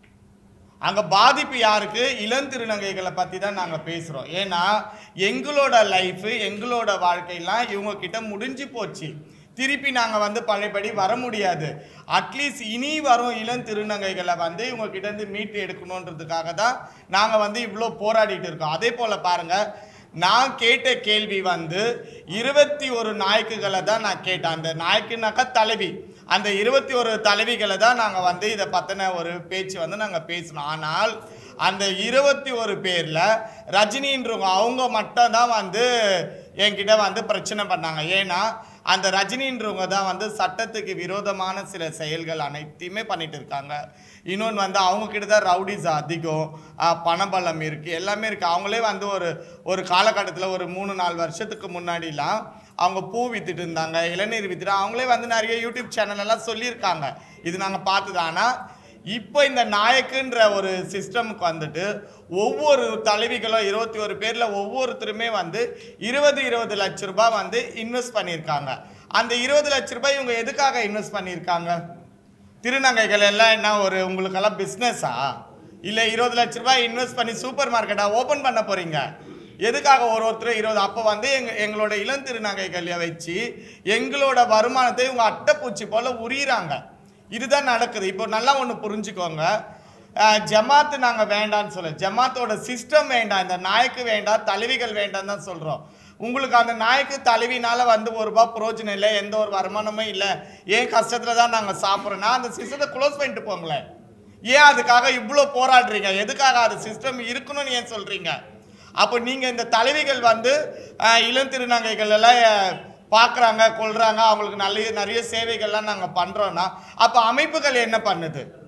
Speaker 1: அங்க பாதிப்பு யாருக்கு இளம் திருநங்கைகளை பத்தி தான் நாங்க பேசுறோம் ஏன்னா எங்களோட லைஃப் எங்களோட வாழ்க்கையெல்லாம் இவங்க கிட்ட முடிஞ்சு போச்சு திருப்பி நாங்க வந்து பழையபடி வர முடியாது அட்லீஸ்ட் இனி வரும் இளம் திருநங்கைகளை வந்து இவங்க கிட்ட இருந்து மீட்டு எடுக்கணுன்றதுக்காக தான் நாங்க வந்து இவ்வளோ போராடிட்டு இருக்கோம் அதே போல பாருங்க நான் கேட்ட கேள்வி வந்து இருபத்தி ஒரு நாயக்குகளை தான் நான் கேட்டேன் அந்த நாயக்குனாக்கா தலைவி அந்த இருபத்தி ஒரு தலைவிகளை தான் நாங்கள் வந்து இதை பற்றின ஒரு பேச்சு வந்து நாங்கள் பேசினோம் ஆனால் அந்த இருபத்தி ஒரு பேரில் ரஜினின்றவங்க அவங்க மட்டும் தான் வந்து என்கிட்ட வந்து பிரச்சனை பண்ணாங்க ஏன்னா அந்த ரஜினின்றவங்க தான் வந்து சட்டத்துக்கு விரோதமான சில செயல்கள் அனைத்தையுமே பண்ணிட்டு இருக்காங்க இன்னொன்று வந்து அவங்க கிட்ட தான் ரவுடிஸ் அதிகம் ஆஹ் பணபலம் இருக்குது எல்லாமே இருக்குது அவங்களே வந்து ஒரு ஒரு காலகட்டத்தில் ஒரு மூணு நாலு வருஷத்துக்கு முன்னாடிலாம் அவங்க பூ வித்துட்டு இருந்தாங்க இளநீர் வித்துட்டு அவங்களே வந்து நிறைய யூடியூப் சேனல் எல்லாம் சொல்லியிருக்காங்க இது நாங்கள் பார்த்தது ஆனால் இப்போ இந்த நாயக்குன்ற ஒரு சிஸ்டமுக்கு வந்துட்டு ஒவ்வொரு தலைவிகளும் இருபத்தி ஒரு பேரில் ஒவ்வொருத்தருமே வந்து இருபது இருபது லட்ச ரூபாய் வந்து இன்வெஸ்ட் பண்ணியிருக்காங்க அந்த இருபது லட்ச ரூபாய் இவங்க எதுக்காக இன்வெஸ்ட் பண்ணியிருக்காங்க திருநங்கைகள் எல்லாம் என்ன ஒரு உங்களுக்கெல்லாம் பிஸ்னஸா இல்லை இருபது லட்ச ரூபாய் இன்வெஸ்ட் பண்ணி சூப்பர் மார்க்கெட்டாக ஓப்பன் பண்ண போகிறீங்க எதுக்காக ஒரு ஒருத்தர் இருபது அப்போ வந்து எங்க எங்களோட இளம் திருநங்கைகளை வச்சு எங்களோட வருமானத்தை இவங்க அட்டைப்பூச்சி போல் உரியிறாங்க இதுதான் நடக்குது இப்போ நல்லா ஒன்று புரிஞ்சுக்கோங்க அஹ், ஜமாத்து நாங்கள் வேண்டாம்னு சொல்ல ஜமாத்தோட சிஸ்டம் வேண்டாம் இந்த நாய்க்கு வேண்டாம் தலைவிகள் வேண்டாம் தான் சொல்கிறோம் உங்களுக்கு அந்த நாய்க்கு தலைவினால வந்து ஒரு ரூபா பிரயோஜனம் இல்லை எந்த ஒரு வருமானமும் இல்லை ஏன் கஷ்டத்தில் தான் நாங்கள் சாப்பிட்றோன்னா அந்த சிஸ்டத்தை க்ளோஸ் பண்ணிட்டு போங்களேன் ஏன் அதுக்காக இவ்வளோ போராடுறீங்க எதுக்காக அது சிஸ்டம் இருக்கணும்னு ஏன் சொல்கிறீங்க அப்போ நீங்கள் இந்த தலைவிகள் வந்து அஹ், இளம் திருநங்கைகள் எல்லாம் அஹ், பார்க்குறாங்க கொள்றாங்க அவங்களுக்கு நல்ல நிறைய சேவைகள்லாம் நாங்கள் பண்ணுறோன்னா அப்போ அமைப்புகள் என்ன பண்ணுது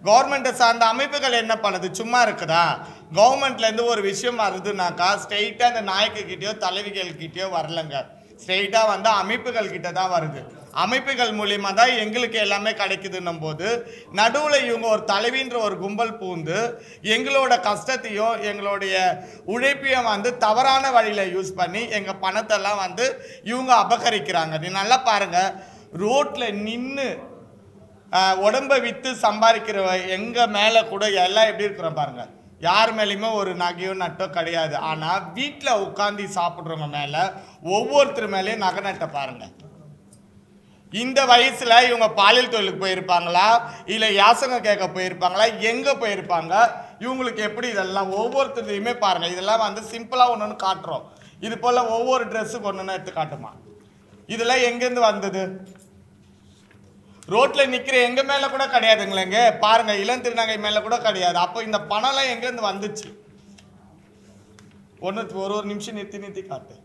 Speaker 1: கவர்மெண்ட்டை சார்ந்த அமைப்புகள் என்ன பண்ணுது சும்மா இருக்குதா கவர்மெண்ட்லேருந்து ஒரு விஷயம் வருதுனாக்கா ஸ்ட்ரெயிட்டாக அந்த நாயக்குக்கிட்டேயோ தலைவிகள்கிட்டயோ வரலங்க ஸ்ட்ரெயிட்டாக வந்து அமைப்புகள் கிட்ட தான் வருது அமைப்புகள் மூலியமா தான் எங்களுக்கு எல்லாமே கிடைக்குதுன்னும் போது நடுவில் இவங்க ஒரு தலைவின்ற ஒரு கும்பல் பூந்து எங்களோட கஷ்டத்தையும் எங்களுடைய உழைப்பையும் வந்து தவறான வழியில் யூஸ் பண்ணி எங்கள் பணத்தெல்லாம் வந்து இவங்க அபகரிக்கிறாங்க நீ நல்லா பாருங்க ரோட்டில் நின்று உடம்பை விற்று சம்பாதிக்கிற எங்கள் மேலே கூட எல்லாம் எப்படி இருக்கிறோம் பாருங்க யார் மேலேயுமே ஒரு நகையோ நட்டோ கிடையாது ஆனால் வீட்டில் உட்காந்து சாப்பிட்றவங்க மேலே ஒவ்வொருத்தர் மேலேயும் நகை நட்டை பாருங்க இந்த வயசுல இவங்க பாலியல் தொழிலுக்கு போயிருப்பாங்களா இல்லை யாசகம் கேட்க போயிருப்பாங்களா எங்கே போயிருப்பாங்க இவங்களுக்கு எப்படி இதெல்லாம் ஒவ்வொருத்தரையுமே பாருங்க இதெல்லாம் வந்து சிம்பிளாக ஒன்று ஒன்று காட்டுறோம் இது போல் ஒவ்வொரு ட்ரெஸ்ஸுக்கு ஒன்று ஒன்று எடுத்து காட்டுமா இதெல்லாம் எங்கேருந்து வந்தது ரோட்ல நிக்கிற எங்க மேல கூட கிடையாதுங்களேங்க பாருங்க இளம் திருநங்கை மேல கூட கிடையாது அப்போ இந்த பணம்லாம் எங்க இருந்து வந்துச்சு ஒன்று ஒரு ஒரு நிமிஷம் நிறுத்தி நிறுத்தி காட்டு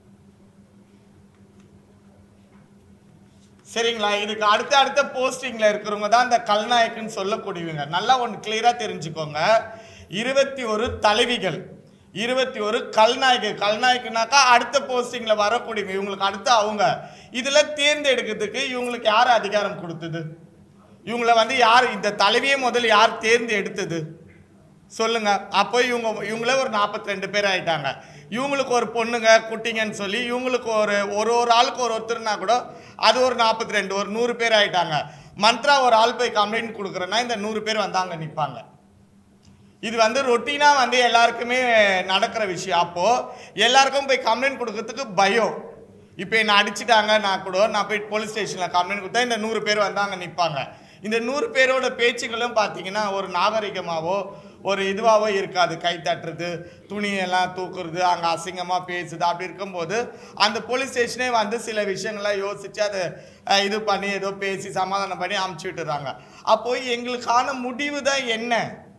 Speaker 1: சரிங்களா இதுக்கு அடுத்த அடுத்த போஸ்டிங்ல இருக்கிறவங்க தான் இந்த கல்நாயக்குன்னு சொல்லக்கூடியவங்க நல்லா ஒன்று கிளியரா தெரிஞ்சுக்கோங்க இருபத்தி ஒரு தலைவிகள் இருபத்தி ஒரு கல்நாயக்கு கல்நாயக்குனாக்கா அடுத்த போஸ்டிங்ல வரக்கூடியவங்க இவங்களுக்கு அடுத்து அவங்க இதுல தேர்ந்தெடுக்கிறதுக்கு இவங்களுக்கு யார் அதிகாரம் கொடுத்தது இவங்கள வந்து யார் இந்த தலைவியை முதல்ல யார் தேர்ந்தெடுத்தது சொல்லுங்க அப்போ இவங்க இவங்களே ஒரு நாற்பத்தி ரெண்டு பேர் ஆயிட்டாங்க இவங்களுக்கு ஒரு பொண்ணுங்க குட்டிங்கன்னு சொல்லி இவங்களுக்கு ஒரு ஒரு ஒரு ஆளுக்கு ஒரு ஒருத்தர்னா கூட அது ஒரு நாற்பத்தி ரெண்டு ஒரு நூறு பேர் ஆயிட்டாங்க மந்த்ரா ஒரு ஆள் போய் கம்ப்ளைண்ட் கொடுக்குறேன்னா இந்த நூறு பேர் வந்து அங்கே நிற்பாங்க இது வந்து ரொட்டீனாக வந்து எல்லாருக்குமே நடக்கிற விஷயம் அப்போது எல்லாருக்கும் போய் கம்ப்ளைண்ட் கொடுக்கறதுக்கு பயம் இப்போ என்னை அடிச்சிட்டாங்க நான் கூட நான் போய் போலீஸ் ஸ்டேஷனில் கம்ப்ளைண்ட் கொடுத்தா இந்த நூறு பேர் வந்து அங்கே நிற்பாங்க இந்த நூறு பேரோட பேச்சுகளும் பார்த்தீங்கன்னா ஒரு நாகரிகமாவோ ஒரு இதுவாகவோ இருக்காது கை தட்டுறது துணியெல்லாம் தூக்குறது அங்கே அசிங்கமாக பேசுது அப்படி இருக்கும்போது அந்த போலீஸ் ஸ்டேஷனே வந்து சில விஷயங்கள்லாம் யோசித்து அதை அஹ், இது பண்ணி ஏதோ பேசி சமாதானம் பண்ணி அமுச்சு விட்டுறாங்க அப்போ எங்களுக்கான முடிவு தான் என்ன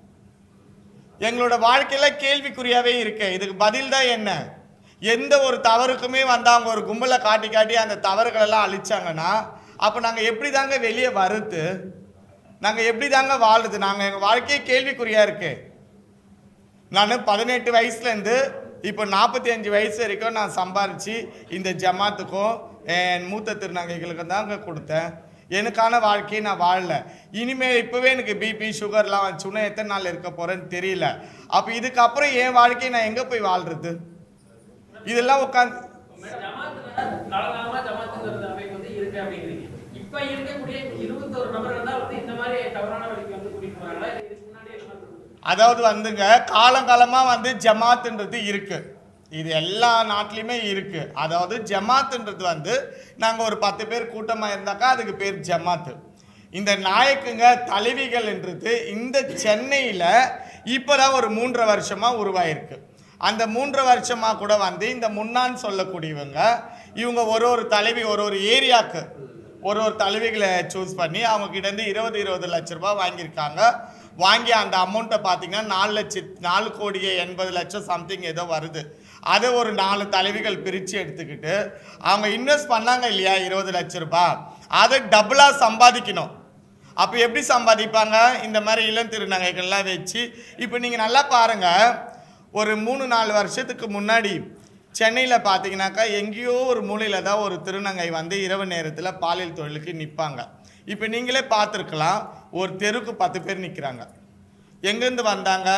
Speaker 1: எங்களோட வாழ்க்கையில கேள்விக்குறியாவே இருக்கு இதுக்கு பதில் தான் என்ன எந்த ஒரு தவறுக்குமே வந்து அவங்க ஒரு கும்பலை காட்டி காட்டி அந்த தவறுகள் எல்லாம் அழிச்சாங்கன்னா அப்போ நாங்கள் எப்படி தாங்க வெளியே வருது நாங்கள் எப்படி தாங்க வாழுது நாங்கள் எங்கள் வாழ்க்கையே கேள்விக்குறியா இருக்கு நான் பதினெட்டு வயசுலேருந்து இப்போ நாற்பத்தி அஞ்சு வயசு வரைக்கும் நான் சம்பாரித்து இந்த ஜமாத்துக்கும் என் மூத்த திருநங்கைகளுக்கும் தாங்க கொடுத்தேன் எனக்கான வாழ்க்கையை நான் வாழல இனிமேல் இப்போவே எனக்கு பிபி சுகர்லாம் வந்துச்சுன்னா எத்தனை நாள் இருக்க போகிறேன்னு தெரியல அப்போ இதுக்கப்புறம் என் வாழ்க்கையை நான் எங்கே போய் வாழ்றது இதெல்லாம் உட்காந்து
Speaker 4: ஜமாத்துல காலகாலமா ஜமாத்துங்கிறது அமைப்பு வந்து இருக்கு அப்படிங்கிறீங்க இப்ப இருக்கக்கூடிய இருபத்தொரு நபர்கள் தான் வந்து இந்த மாதிரி தவறான வழிக்கு வந்து கூட்டிட்டு போறாங்களா இல்ல இதுக்கு முன்னாடி என்ன மாதிரி
Speaker 1: அதாவது வந்துங்க காலங்காலமாக வந்து ஜமாத்துன்றது இருக்கு இது எல்லா நாட்டிலையுமே இருக்கு அதாவது ஜமாத்துன்றது வந்து நாங்கள் ஒரு பத்து பேர் கூட்டமாக இருந்தாக்கா அதுக்கு பேர் ஜமாத்து இந்த நாயக்குங்க தலைவிகள்ன்றது இந்த சென்னையில் இப்போதான் ஒரு மூன்றரை வருஷமாக உருவாயிருக்கு அந்த மூன்று வருஷமாக கூட வந்து இந்த முன்னான்னு சொல்லக்கூடியவங்க இவங்க ஒரு ஒரு தலைவி ஒரு ஒரு ஏரியாவுக்கு ஒரு ஒரு தலைவிகளை சூஸ் பண்ணி அவங்க கிட்டேருந்து இருபது இருபது லட்ச ரூபாய் வாங்கியிருக்காங்க வாங்கி அந்த அமௌண்ட்டை பார்த்தீங்கன்னா நாலு லட்சம் நாலு கோடியே எண்பது லட்சம் சம்திங் ஏதோ வருது அதை ஒரு நாலு தலைவிகள் பிரித்து எடுத்துக்கிட்டு அவங்க இன்வெஸ்ட் பண்ணாங்க இல்லையா இருபது லட்ச ரூபாய் அதை டபுளாக சம்பாதிக்கணும் அப்போ எப்படி சம்பாதிப்பாங்க இந்த மாதிரி இளம் திருநங்கைகள்லாம் வச்சு இப்போ நீங்கள் நல்லா பாருங்கள் ஒரு மூணு நாலு வருஷத்துக்கு முன்னாடி சென்னையில் பார்த்தீங்கன்னாக்கா எங்கேயோ ஒரு மூலையில் தான் ஒரு திருநங்கை வந்து இரவு நேரத்தில் பாலியல் தொழிலுக்கு நிற்பாங்க இப்போ நீங்களே பார்த்துருக்கலாம் ஒரு தெருக்கு பத்து பேர் நிற்கிறாங்க எங்கேருந்து வந்தாங்க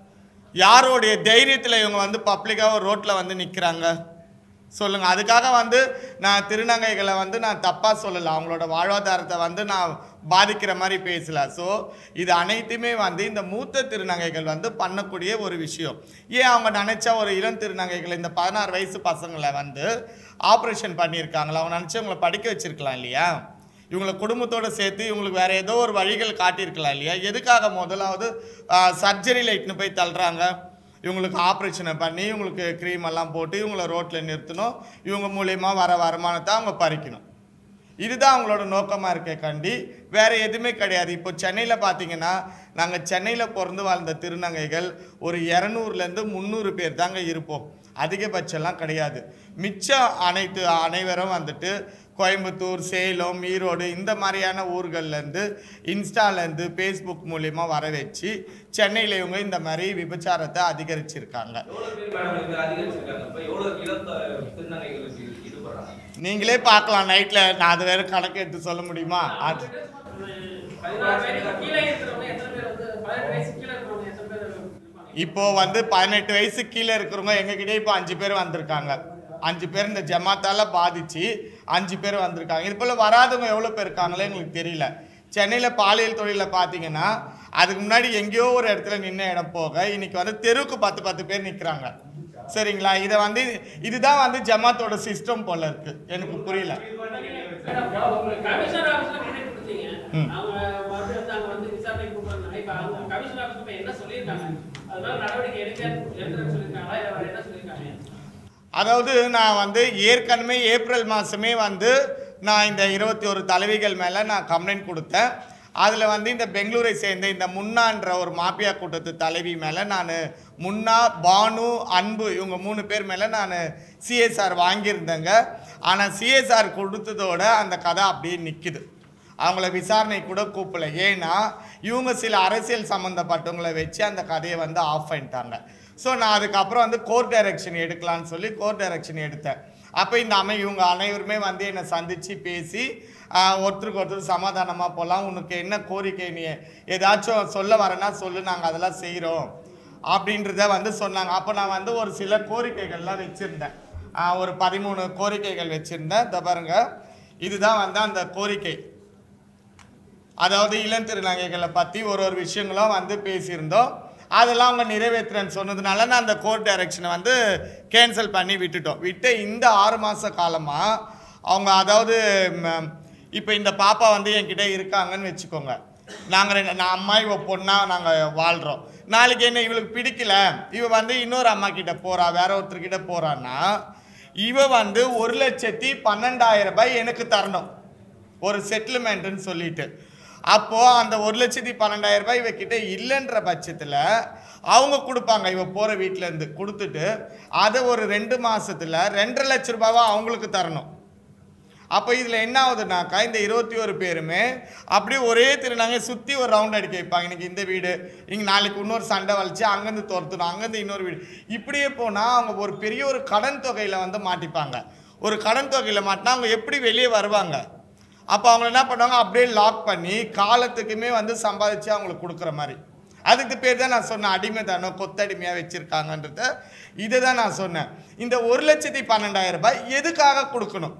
Speaker 1: யாரோடைய தைரியத்தில் இவங்க வந்து பப்ளிக்காக ஒரு ரோட்டில் வந்து நிற்கிறாங்க சொல்லுங்கள் அதுக்காக வந்து நான் திருநங்கைகளை வந்து நான் தப்பாக சொல்லலை அவங்களோட வாழ்வாதாரத்தை வந்து நான் பாதிக்கிற மாதிரி பேசல ஸோ இது அனைத்துமே வந்து இந்த மூத்த திருநங்கைகள் வந்து பண்ணக்கூடிய ஒரு விஷயம் ஏன் அவங்க நினச்சா ஒரு இளம் திருநங்கைகள் இந்த பதினாறு வயசு பசங்களை வந்து ஆப்ரேஷன் பண்ணியிருக்காங்களா அவங்க நினச்சி அவங்கள படிக்க வச்சிருக்கலாம் இல்லையா இவங்களை குடும்பத்தோடு சேர்த்து இவங்களுக்கு வேற ஏதோ ஒரு வழிகள் காட்டியிருக்கலாம் இல்லையா எதுக்காக முதலாவது சர்ஜரியில் இட்டுன்னு போய் தள்ளுறாங்க இவங்களுக்கு ஆப்ரேஷனை பண்ணி இவங்களுக்கு க்ரீம் எல்லாம் போட்டு இவங்கள ரோட்டில் நிறுத்தணும் இவங்க மூலயமா வர வருமானத்தை அவங்க பறிக்கணும் இதுதான் அவங்களோட நோக்கமாக இருக்கே கண்டி வேற எதுவுமே கிடையாது இப்போ சென்னையில் பார்த்தீங்கன்னா நாங்கள் சென்னையில் பிறந்து வாழ்ந்த திருநங்கைகள் ஒரு இரநூறுலேருந்து முந்நூறு பேர் தாங்க இருப்போம் அதிகபட்சம்லாம் கிடையாது மிச்சம் அனைத்து அனைவரும் வந்துட்டு கோயம்புத்தூர் சேலம் ஈரோடு இந்த மாதிரியான ஊர்கள்லேருந்து இன்ஸ்டாலேருந்து ஃபேஸ்புக் மூலியமாக வர வச்சு சென்னையில் இவங்க இந்த மாதிரி விபச்சாரத்தை அதிகரிச்சிருக்காங்க
Speaker 3: எவ்வளவு பேர் மேடம் இது அதிகரிச்சிருக்காங்க இப்ப எவ்வளவு இளம் த- திருநங்கைகளுக்கு ஈடுபடுறாங்க
Speaker 1: நீங்களே பார்க்கலாம் நைட்டில் நான் அது வேற கணக்கு எடுத்து சொல்ல முடியுமா அது
Speaker 4: பதினாறு வயதுக்கு கீழே இருக்கிறவங்க எத்தனை பேர் வந்து பதினெட்டு வயசு கீழே இருக்கிறவங்க எத்தனை பேர் இருப்பாங்க
Speaker 1: இப்போ வந்து பதினெட்டு வயசு கீழே இருக்கிறவங்க எங்ககிட்டயே இப்போ அஞ்சு பேர் வந்திருக்காங்க அஞ்சு பேர் இந்த ஜமாத்தால பாதிச்சு அஞ்சு பேர் வந்திருக்காங்க இது போல் வராதவங்க எவ்வளோ பேர் இருக்காங்களே எங்களுக்கு தெரியல சென்னையில் பாலியல் தொழிலில் பார்த்தீங்கன்னா அதுக்கு முன்னாடி எங்கேயோ ஒரு இடத்துல நின்ன இடம் போக இன்னைக்கு வந்து தெருவுக்கு பத்து பத்து பேர் நிற்கிறாங்க சரிங்களா இதை வந்து இதுதான் வந்து ஜமாத்தோட சிஸ்டம் போல இருக்கு எனக்கு புரியல
Speaker 4: கமிஷனர் ஆஃபீஸ்ல கம்ப்ளைண்ட் கொடுத்தீங்க
Speaker 1: ம்.
Speaker 4: அவங்க மறுபடியும் வந்து அங்க வந்து விசாரணை கூப்பிடுறாங்க இப்ப அவங்க கமிஷனர் ஆஃபீஸ் இப்ப என்ன சொல்லியிருக்காங்க அதனால நடவடிக்கை எடுக்க எடுக்கிறேன்னு சொல்லியிருக்காங்களா இல்ல வேற என்ன சொல்லியிருக்காங்க
Speaker 1: அதாவது நான் வந்து ஏற்கனவே ஏப்ரல் மாதமே வந்து நான் இந்த இருபத்தி ஒரு தலைவிகள் மேலே நான் கம்ப்ளைண்ட் கொடுத்தேன் அதில் வந்து இந்த பெங்களூரை சேர்ந்த இந்த முன்னான்ற ஒரு மாபியா கூட்டத்து தலைவி மேலே நான் முன்னா பானு அன்பு இவங்க மூணு பேர் மேலே நான் சிஎஸ்ஆர் வாங்கியிருந்தேங்க ஆனால் சிஎஸ்ஆர் கொடுத்ததோட அந்த கதை அப்படியே நிற்குது அவங்கள விசாரணை கூட கூப்பிடல ஏன்னா இவங்க சில அரசியல் சம்மந்தப்பட்டவங்களை வச்சு அந்த கதையை வந்து ஆஃப் பண்ணிட்டாங்க ஸோ நான் அதுக்கப்புறம் வந்து கோர்ட் டைரக்ஷன் எடுக்கலான்னு சொல்லி கோர்ட் டைரக்ஷன் எடுத்தேன் அப்போ இந்த அமை இவங்க அனைவருமே வந்து என்னை சந்தித்து பேசி ஆஹ், ஒருத்தருக்கு ஒருத்தர் சமாதானமாக போகலாம் உனக்கு என்ன கோரிக்கை நீ ஏதாச்சும் சொல்ல வரேன்னா சொல்லு நாங்கள் அதெல்லாம் செய்கிறோம் அப்படின்றத வந்து சொன்னாங்க அப்போ நான் வந்து ஒரு சில கோரிக்கைகள்லாம் வச்சுருந்தேன் ஒரு பதிமூணு கோரிக்கைகள் வச்சுருந்தேன் இதை பாருங்க இதுதான் வந்து அந்த கோரிக்கை அதாவது இளம் திருநங்கைகளை பற்றி ஒரு ஒரு விஷயங்களும் வந்து பேசியிருந்தோம் அதெல்லாம் அவங்க நிறைவேற்றுறேன்னு சொன்னதுனால நான் அந்த கோர்ட் டைரக்ஷனை வந்து கேன்சல் பண்ணி விட்டுட்டோம் விட்டு இந்த ஆறு மாத காலமாக அவங்க அதாவது இப்போ இந்த பாப்பா வந்து என்கிட்ட இருக்காங்கன்னு வச்சுக்கோங்க நாங்கள் ரெண்டு நான் அம்மா இவ பொண்ணா நாங்கள் வாழ்கிறோம் நாளைக்கு என்ன இவளுக்கு பிடிக்கல இவ வந்து இன்னொரு அம்மா கிட்ட போறா வேற ஒருத்தர்கிட்ட போறான்னா இவ வந்து ஒரு லட்சத்தி பன்னெண்டாயிரம் ரூபாய் எனக்கு தரணும் ஒரு செட்டில்மெண்ட்டுன்னு சொல்லிட்டு அப்போ அந்த ஒரு லட்சத்தி பன்னெண்டாயிரம் ரூபாய் இவகிட்ட இல்லைன்ற பட்சத்தில் அவங்க கொடுப்பாங்க இவ போகிற வீட்டிலேருந்து கொடுத்துட்டு அதை ஒரு ரெண்டு மாசத்துல ரெண்டரை லட்ச ரூபாவா அவங்களுக்கு தரணும் அப்போ இதில் என்ன ஆகுதுனாக்கா இந்த இருபத்தி ஒரு பேருமே அப்படியே ஒரே திருநாங்க சுற்றி ஒரு ரவுண்ட் அடிக்க வைப்பாங்க இன்னைக்கு இந்த வீடு இங்கே நாளைக்கு இன்னொரு சண்டை வலிச்சு அங்கேருந்து துரத்தணும் அங்கேருந்து இன்னொரு வீடு இப்படியே போனால் அவங்க ஒரு பெரிய ஒரு கடன் தொகையில் வந்து மாட்டிப்பாங்க ஒரு கடன் தொகையில் மாட்டினா அவங்க எப்படி வெளியே வருவாங்க அப்போ அவங்க என்ன பண்ணுவாங்க அப்படியே லாக் பண்ணி காலத்துக்குமே வந்து சம்பாதிச்சு அவங்களுக்கு கொடுக்குற மாதிரி அதுக்கு பேர் தான் நான் சொன்னேன் அடிமைதானம் கொத்தடிமையாக வச்சுருக்காங்கன்றத இதை தான் நான் சொன்னேன் இந்த ஒரு லட்சத்தி பன்னெண்டாயிரம் ரூபாய் எதுக்காக கொடுக்கணும்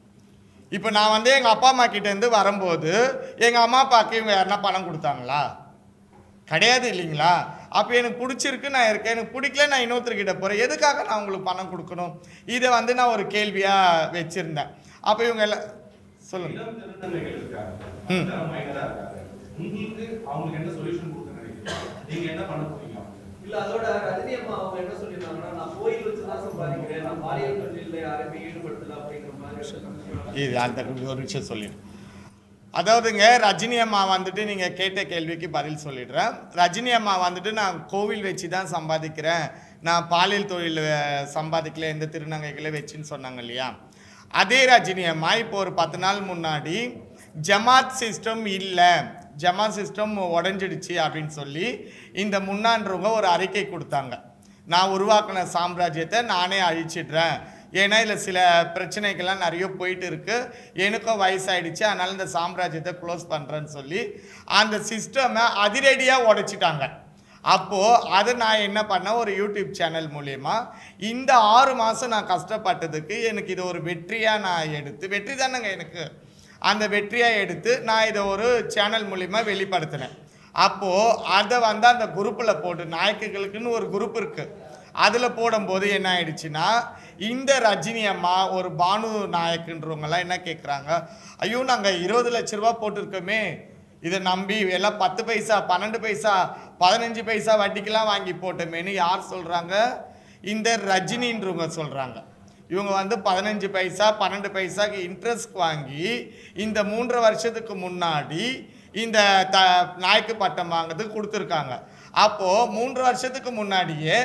Speaker 1: இப்போ நான் வந்து எங்கள் அப்பா அம்மா கிட்டேருந்து வரும்போது எங்கள் அம்மா அப்பாவுக்கு இவங்க யாருன்னா பணம் கொடுத்தாங்களா கிடையாது இல்லைங்களா அப்போ எனக்கு பிடிச்சிருக்கு நான் இருக்கேன் எனக்கு பிடிக்கல நான் இன்னொருத்தர்கிட்ட போகிறேன் எதுக்காக நான் உங்களுக்கு பணம் கொடுக்கணும் இதை வந்து நான் ஒரு கேள்வியாக வச்சுருந்தேன் அப்போ இவங்க எல்லாம் சொல்லுங்கள்
Speaker 5: இளம் திருநங்கைகள் இருக்காங்க
Speaker 1: ம்.
Speaker 5: இளம் மைனரா இருக்காங்க உங்களுக்கு அவங்களுக்கு என்ன சொல்யூஷன் கொடுக்க நினைக்கிறீங்க நீங்க என்ன பண்ண போறீங்க
Speaker 3: இல்ல அதோட ரஜினி அம்மா அவங்க என்ன சொல்லியிருந்தாங்கன்னா நான் கோயில் வச்சுதான் சம்பாதிக்கிறேன் நான் பாலியல் தொழில யாருமே ஈடுபடுத்தல அப்படிங்கிற மாதிரி
Speaker 1: இது அந்த ஒரு விஷயம் சொல்லிடுறேன் அதாவதுங்க ரஜினி அம்மா வந்துட்டு நீங்கள் கேட்ட கேள்விக்கு பதில் சொல்லிடுறேன் ரஜினி அம்மா வந்துட்டு நான் கோவில் வச்சு தான் சம்பாதிக்கிறேன் நான் பாலியல் தொழில் அஹ், சம்பாதிக்கல எந்த திருநங்கைகளை வச்சுன்னு சொன்னாங்க இல்லையா அதே ரஜினி அம்மா இப்போ ஒரு பத்து நாள் முன்னாடி ஜமாத் சிஸ்டம் இல்லை ஜமாத் சிஸ்டம் உடஞ்சிடுச்சு அப்படின்னு சொல்லி இந்த முன்னான்றவங்க ஒரு அறிக்கை கொடுத்தாங்க நான் உருவாக்கின சாம்ராஜ்யத்தை நானே அழிச்சிடுறேன் ஏன்னா இதில் சில பிரச்சனைகள்லாம் நிறைய போயிட்டு இருக்கு எனக்கும் வயசாயிடுச்சு அதனால இந்த சாம்ராஜ்யத்தை க்ளோஸ் பண்ணுறேன்னு சொல்லி அந்த சிஸ்டமை அதிரடியாக உடைச்சிட்டாங்க அப்போது அதை நான் என்ன பண்ணேன் ஒரு யூடியூப் சேனல் மூலயமா இந்த ஆறு மாதம் நான் கஷ்டப்பட்டதுக்கு எனக்கு இது ஒரு வெற்றியாக நான் எடுத்து வெற்றி தானேங்க எனக்கு அந்த வெற்றியாக எடுத்து நான் இதை ஒரு சேனல் மூலிமா வெளிப்படுத்தினேன் அப்போது அதை வந்து அந்த குரூப்பில் போட்டு நாயக்குகளுக்குன்னு ஒரு குரூப் இருக்குது அதில் போடும்போது என்ன ஆயிடுச்சுன்னா இந்த ரஜினி அம்மா ஒரு பானு நாயக்குன்றவங்கலாம் என்ன கேட்குறாங்க ஐயோ நாங்கள் இருபது லட்ச ரூபா போட்டிருக்கோமே இதை நம்பி எல்லாம் பத்து பைசா பன்னெண்டு பைசா பதினஞ்சு பைசா வட்டிக்கெல்லாம் வாங்கி போட்டோமேன்னு யார் சொல்கிறாங்க இந்த ரஜினின்றவங்க சொல்கிறாங்க இவங்க வந்து பதினஞ்சு பைசா பன்னெண்டு பைசாக்கு இன்ட்ரெஸ்ட் வாங்கி இந்த மூன்றரை வருஷத்துக்கு முன்னாடி இந்த த நாய்க்கு பட்டம் வாங்குறதுக்கு கொடுத்துருக்காங்க அப்போது மூன்று வருஷத்துக்கு முன்னாடியே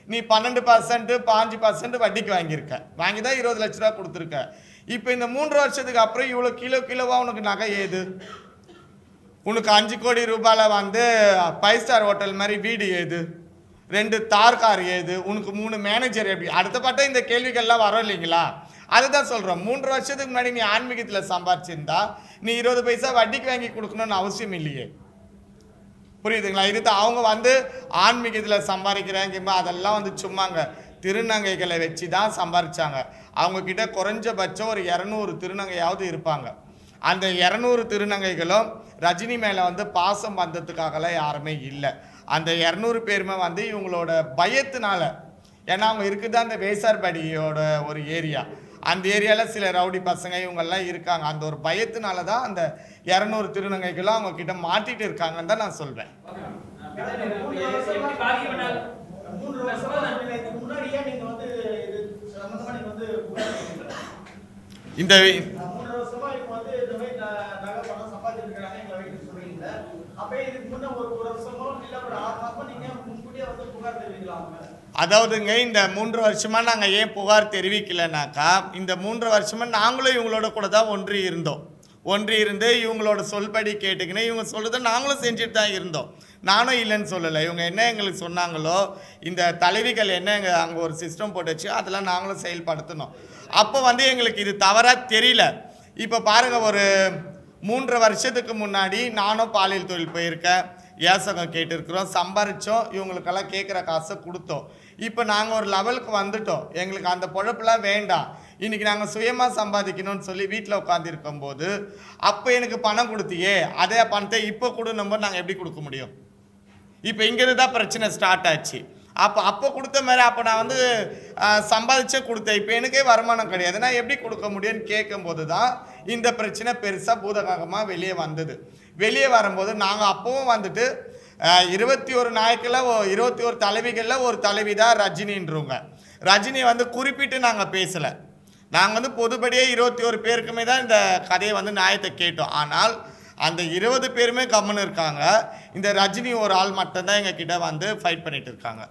Speaker 1: நீ பன்னெண்டு பர்சன்ட் பாஞ்சு பர்சன்ட் வட்டிக்கு வாங்கியிருக்க வாங்கி தான் இருபது லட்ச ரூபா கொடுத்துருக்க இப்போ இந்த மூன்று வருஷத்துக்கு அப்புறம் இவ்வளோ கிலோ கிலோவா உனக்கு நகை ஏது உனக்கு அஞ்சு கோடி ரூபாயில் வந்து ஃபைவ் ஸ்டார் ஹோட்டல் மாதிரி வீடு ஏது ரெண்டு தார் கார் ஏது உனக்கு மூணு மேனேஜர் எப்படி அடுத்த பட்டம் இந்த கேள்விகள்லாம் வரும் இல்லைங்களா அதுதான் சொல்கிறோம் மூன்று வருஷத்துக்கு முன்னாடி நீ ஆன்மீகத்தில் சம்பாரிச்சிருந்தா நீ இருபது பைசா வட்டிக்கு வாங்கி கொடுக்கணும்னு அவசியம் இல்லையே புரியுதுங்களா இது அவங்க வந்து ஆன்மீகத்தில் சம்பாதிக்கிறாங்க அதெல்லாம் வந்து சும்மாங்க திருநங்கைகளை வச்சு தான் சம்பாரிச்சாங்க அவங்க கிட்ட குறைஞ்சபட்சம் ஒரு இரநூறு திருநங்கையாவது இருப்பாங்க அந்த இரநூறு திருநங்கைகளும் ரஜினி மேலே வந்து பாசம் வந்ததுக்காகலாம் யாருமே இல்லை அந்த இரநூறு பேருமே வந்து இவங்களோட பயத்தினால ஏன்னா அவங்க இருக்குது அந்த வேசார்பாடியோட ஒரு ஏரியா அந்த ஏரியாவில் சில ரவுடி பசங்க இவங்கெல்லாம் இருக்காங்க அந்த ஒரு பயத்தினால தான் அந்த இரநூறு திருநங்கைகளும் அவங்க கிட்ட மாட்டிட்டு இருக்காங்கன்னு தான் நான் சொல்வேன்
Speaker 4: எப்படி பாதிக்கப்பட்டால்
Speaker 6: மூன்று வருஷமா நான் இதுக்கு முன்னாடியே நீங்க வந்து இது சம்பந்தமா நீங்க வந்து புகார் அளிக்கிறீங்க.
Speaker 1: இந்த
Speaker 6: நான் மூன்று வருஷமா இப்போ வந்து இந்த மாதிரி ந- நகை பணம் சம்பாதிச்சிருக்கிறாங்க எங்களை வீட்டுக்கு சொல்றீங்க அப்ப இதுக்கு முன்ன ஒரு ஒரு வருஷமோ இல்ல ஒரு ஆறு மாசமோ நீங்க முன்கூட்டியே வந்து புகார் தெரிவிக்கலாம்
Speaker 1: அதாவதுங்க இந்த மூன்று வருஷமா நாங்கள் ஏன் புகார் தெரிவிக்கலைனாக்கா இந்த மூன்று வருஷமா நாங்களும் இவங்களோட கூட தான் ஒன்றி இருந்தோம் ஒன்றி இருந்து இவங்களோட சொல்படி கேட்டுக்கின்னு இவங்க சொல்றதை நாங்களும் செஞ்சுட்டு தான் இருந்தோம் நானும் இல்லைன்னு சொல்லலை இவங்க என்ன எங்களுக்கு சொன்னாங்களோ இந்த தலைவிகள் என்ன எங்கள் அங்கே ஒரு சிஸ்டம் போட்டு வச்சு அதெல்லாம் நாங்களும் செயல்படுத்தணும் அப்போ வந்து எங்களுக்கு இது தவறாக தெரியல இப்போ பாருங்கள் ஒரு மூன்று வருஷத்துக்கு முன்னாடி நானும் பாலியல் தொழில் போயிருக்கேன் ஏசகம் கேட்டிருக்கிறோம் சம்பாரிச்சோம் இவங்களுக்கெல்லாம் கேட்குற காசை கொடுத்தோம் இப்போ நாங்கள் ஒரு லெவலுக்கு வந்துட்டோம் எங்களுக்கு அந்த பொழப்புலாம் வேண்டாம் இன்றைக்கி நாங்கள் சுயமாக சம்பாதிக்கணும்னு சொல்லி வீட்டில் உட்காந்துருக்கும் போது அப்போ எனக்கு பணம் கொடுத்தியே அதே பணத்தை இப்போ கொடுணும் போது நாங்கள் எப்படி கொடுக்க முடியும் இப்போ இங்கேருந்து தான் பிரச்சனை ஸ்டார்ட் ஆச்சு அப்போ அப்போ கொடுத்த மாதிரி அப்போ நான் வந்து ஆஹ், சம்பாதிச்சே கொடுத்தேன் இப்போ எனக்கே வருமானம் கிடையாது நான் எப்படி கொடுக்க முடியும்னு கேட்கும்போது தான் இந்த பிரச்சனை பெருசாக பூதகாகமாக வெளியே வந்தது வெளியே வரும்போது நாங்கள் அப்பவும் வந்துட்டு ஆஹ், இருபத்தி ஒரு நாயக்கில் இருபத்தி ஒரு தலைவிகளில் ஒரு தலைவி தான் ரஜினின்றவங்க ரஜினி வந்து குறிப்பிட்டு நாங்கள் பேசலை நாங்கள் வந்து பொதுப்படியே இருபத்தி ஒரு பேருக்குமே தான் இந்த கதையை வந்து நியாயத்தை கேட்டோம் ஆனால் அந்த இருபது பேருமே கம்முன்னு இருக்காங்க இந்த ரஜினி ஒரு ஆள் மட்டும்தான் எங்கள் கிட்ட வந்து ஃபைட் பண்ணிட்டு இருக்காங்க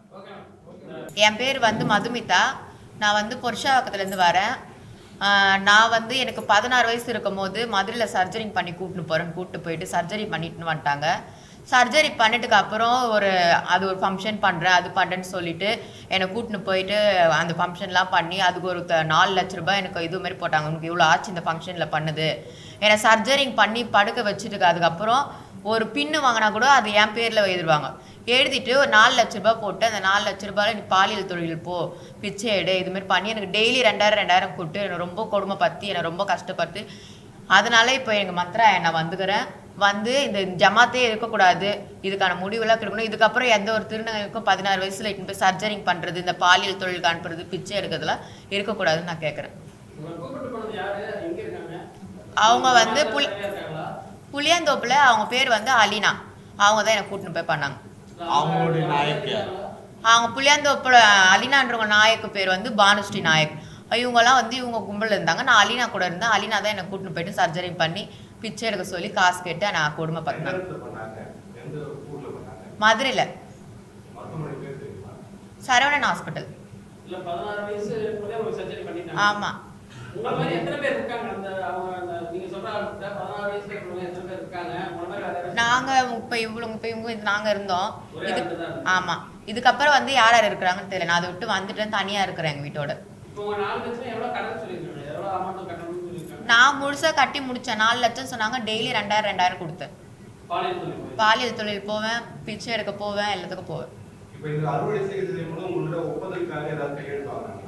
Speaker 7: என் பேர் வந்து மதுமிதா நான் வந்து புருஷாவாக்கத்துலேருந்து வரேன் ஆஹ் நான் வந்து எனக்கு பதினாறு வயசு இருக்கும் போது மதுரையில் சர்ஜரி பண்ணி கூட்டின்னு போகிறேன்னு கூப்பிட்டு போயிட்டு சர்ஜரி பண்ணிட்டுன்னு வந்துட்டாங்க சர்ஜரி பண்ணிட்டுக்கு அப்புறம் ஒரு அது ஒரு ஃபங்க்ஷன் பண்ணுறேன் அது பண்ணுறேன்னு சொல்லிட்டு என்னை கூட்டின்னு போயிட்டு அந்த ஃபங்க்ஷன்லாம் பண்ணி அதுக்கு ஒரு த- நாலு லட்ச ரூபாய் எனக்கு இது மாதிரி போட்டாங்க உனக்கு இவ்வளோ ஆச்சு இந்த ஃபங்க்ஷனில் பண்ணுது என்னை சர்ஜரிங் பண்ணி படுக்க வச்சுட்டுக்கு அதுக்கப்புறம் ஒரு பின்னு வாங்கினா கூட அது என் பேரில் எழுதிடுவாங்க எழுதிட்டு ஒரு நாலு லட்ச ரூபாய் போட்டு அந்த நாலு லட்ச ரூபாயில் நீ பாலியல் தொழில் போ பிச்சை எடு இது மாதிரி பண்ணி எனக்கு டெய்லி ரெண்டாயிரம் ரெண்டாயிரம் கொடுத்து என்னை ரொம்ப கொடுமைப்படுத்தி என்னை ரொம்ப கஷ்டப்பட்டு அதனால இப்போ எங்கள் மந்த்ரா நான் வந்துக்கிறேன் வந்து இந்த ஜமாத்தே இருக்கக்கூடாது இதுக்கான முடிவெல்லாம் கொடுக்கணும் இதுக்கப்புறம் எந்த ஒரு திருநங்கைக்கும் பதினாறு வயசுல இட்டு போய் சர்ஜரிங் பண்ணுறது இந்த பாலியல் தொழிலுக்கு அனுப்புறது பிச்சை எடுக்கிறதுலாம் இருக்கக்கூடாதுன்னு நான் கேட்குறேன்
Speaker 4: உங்களை கூப்பிட்டு போனது யாரு எங்க இருக்காங்க
Speaker 7: அவங்க வந்து புலி
Speaker 4: நிறைய இருக்காங்களா
Speaker 7: புளியாந்தோப்பில் அவங்க பேர் வந்து அலினா அவங்க தான் என்னை கூட்டின்னு போய் பண்ணாங்க
Speaker 1: அவங்களுடைய நாயக்கியார்
Speaker 7: அவங்க புளியாந்தோப்பில் அலினான்றவங்க நாயக்கு பேர் வந்து பானுஸ்ரீ நாயக் இவங்கெல்லாம் வந்து இவங்க கும்பலில் இருந்தாங்க நான் அலினா கூட இருந்தேன் அலினா தான் என்னை கூட்டின்னு போயிட்டு சர்ஜரி பண்ணி பிச்சை எடுக்க சொல்லி காசு கேட்டு நான்
Speaker 5: எந்த
Speaker 7: கொடுமைப்படுத்தினாங்க
Speaker 5: இடத்துல பண்ணாங்க எந்த ஊர்ல பண்ணாங்க
Speaker 7: மதுரையில்
Speaker 5: மருத்துவமனை பேர் தெரியுமா
Speaker 7: சரவணன் ஹாஸ்பிட்டல்
Speaker 4: இல்ல பதினாறு வயசு இருக்கும்போதே உங்களுக்கு சர்ஜரி பண்ணிட்டாங்க
Speaker 7: ஆமாம்
Speaker 4: உங்களை மாதிரி எத்தனை பேர் இருக்காங்க அந்த அவங்க அந்த நீங்க சொல்ற ஆள்கிட்ட பதினாறு வயசுல இருக்கிறவங்க எத்தனை பேர் இருக்காங்க உங்களை மாதிரி வேற யாராச்சும்
Speaker 7: நாங்கள் இப்போ இவ்வளோ இப்போ இவங்க இது நாங்கள் இருந்தோம்
Speaker 4: ஒரே
Speaker 7: இது
Speaker 4: ஆளு தான்.
Speaker 7: ஆமாம் இதுக்கப்புறம் வந்து யார் யார் இருக்கிறாங்கன்னு தெரியல நான் அதை விட்டு வந்துட்டேன் தனியாக இருக்கிறேன் எங்கள் வீட்டோட
Speaker 4: இப்போ உங்க நாலு லட்சம் எவ்வளவு கடன் சொல்லிருக்காங்க எவ்வளவு அமௌண்ட் கட்டணும்னு சொல்லிருக்காங்க
Speaker 7: நான் முழுசாக கட்டி முடித்தேன் நாலு லட்சம் சொன்னாங்க டெய்லி ரெண்டாயிரம் ரெண்டாயிரம் கொடுத்தேன்
Speaker 4: பாலியல் தொழில் போய்.
Speaker 7: பாலியல் தொழில் போவேன் பிச்சை எடுக்க போவேன் எல்லாத்துக்கும் போவேன்
Speaker 5: இப்போ இந்த அறுவடை செய்யறது மூலம் உங்களோட ஒப்பந்தத்துக்காக ஏதாவது கையெழுத்து வாங்கினாங்களா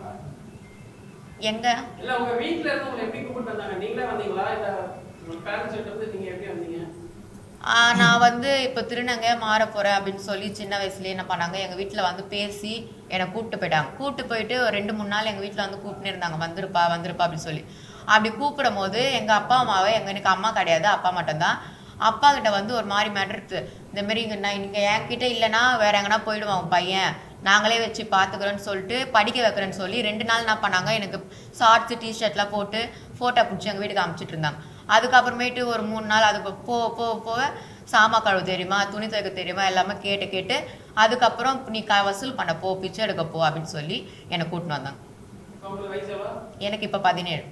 Speaker 7: எங்க
Speaker 4: இல்ல உங்க வீட்ல இருந்து உங்களை எப்படி கூப்பிட்டு வந்தாங்க நீங்களே வந்தீங்களா இல்ல உங்க பேரண்ட்ஸ் கிட்ட இருந்து நீங்க எப்படி வந்தீங்க
Speaker 7: ஆ, நான் வந்து இப்போ திருநங்கை மாற போகிறேன் அப்படின்னு சொல்லி சின்ன வயசுலேயே என்ன பண்ணாங்க எங்கள் வீட்டில் வந்து பேசி என்னை கூப்பிட்டு போயிட்டாங்க கூப்பிட்டு போயிட்டு ஒரு ரெண்டு மூணு நாள் எங்கள் வீட்டில் வந்து கூப்பிட்டு இருந்தாங்க வந்திருப்பா வந்திருப்பா அப்படின்னு சொல்லி அப்படி கூப்பிடும் போது எங்கள் அப்பா அம்மாவை எங்கள் எனக்கு அம்மா கிடையாது அப்பா மட்டும்தான் அப்பா கிட்ட வந்து ஒரு மாதிரி மேட்ரு இந்த மாதிரி இங்கே நான் நீங்கள் என்கிட்ட இல்லைன்னா வேற எங்கன்னா போயிடுவான் உன் பையன் நாங்களே வச்சு பார்த்துக்குறோன்னு சொல்லிட்டு படிக்க வைக்கிறேன்னு சொல்லி ரெண்டு நாள் என்ன பண்ணாங்க எனக்கு ஷார்ட்ஸு டிஷர்ட்லாம் போட்டு ஃபோட்டோ பிடிச்சி எங்கள் வீட்டுக்கு அமுச்சிட்டு இருந்தாங்க அதுக்கப்புறமேட்டு ஒரு மூணு நாள் அது போ- போ போக போக சாமா கழுவு தெரியுமா துணி துவைக்க தெரியுமா எல்லாமே கேட்டு கேட்டு அதுக்கப்புறம் நீ க வசூல் பண்ண போ பிச்சை எடுக்க போ அப்படின்னு சொல்லி என்னை கூட்டின்னு வந்தாங்க
Speaker 4: உங்களுக்கு வயசு எவ்வளோ
Speaker 7: எனக்கு இப்போ பதினேழு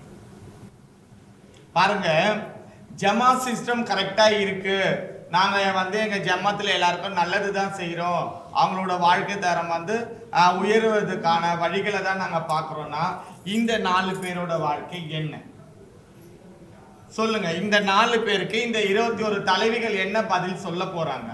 Speaker 1: பாருங்க ஜமா சிஸ்டம் கரெக்டா இருக்கு நாங்க வந்து எங்க ஜமாத்துல எல்லாருக்கும் நல்லது தான் செய்றோம் அவங்களோட வாழ்க்கை தரம் வந்து ஆஹ், உயர்வதற்கான வழிகளை தான் நாங்க பாக்குறோம்னா இந்த நாலு பேரோட வாழ்க்கை என்ன சொல்லுங்க இந்த நாலு பேருக்கு இந்த இருபத்தி ஒரு தலைவிகள் என்ன பதில் சொல்ல போறாங்க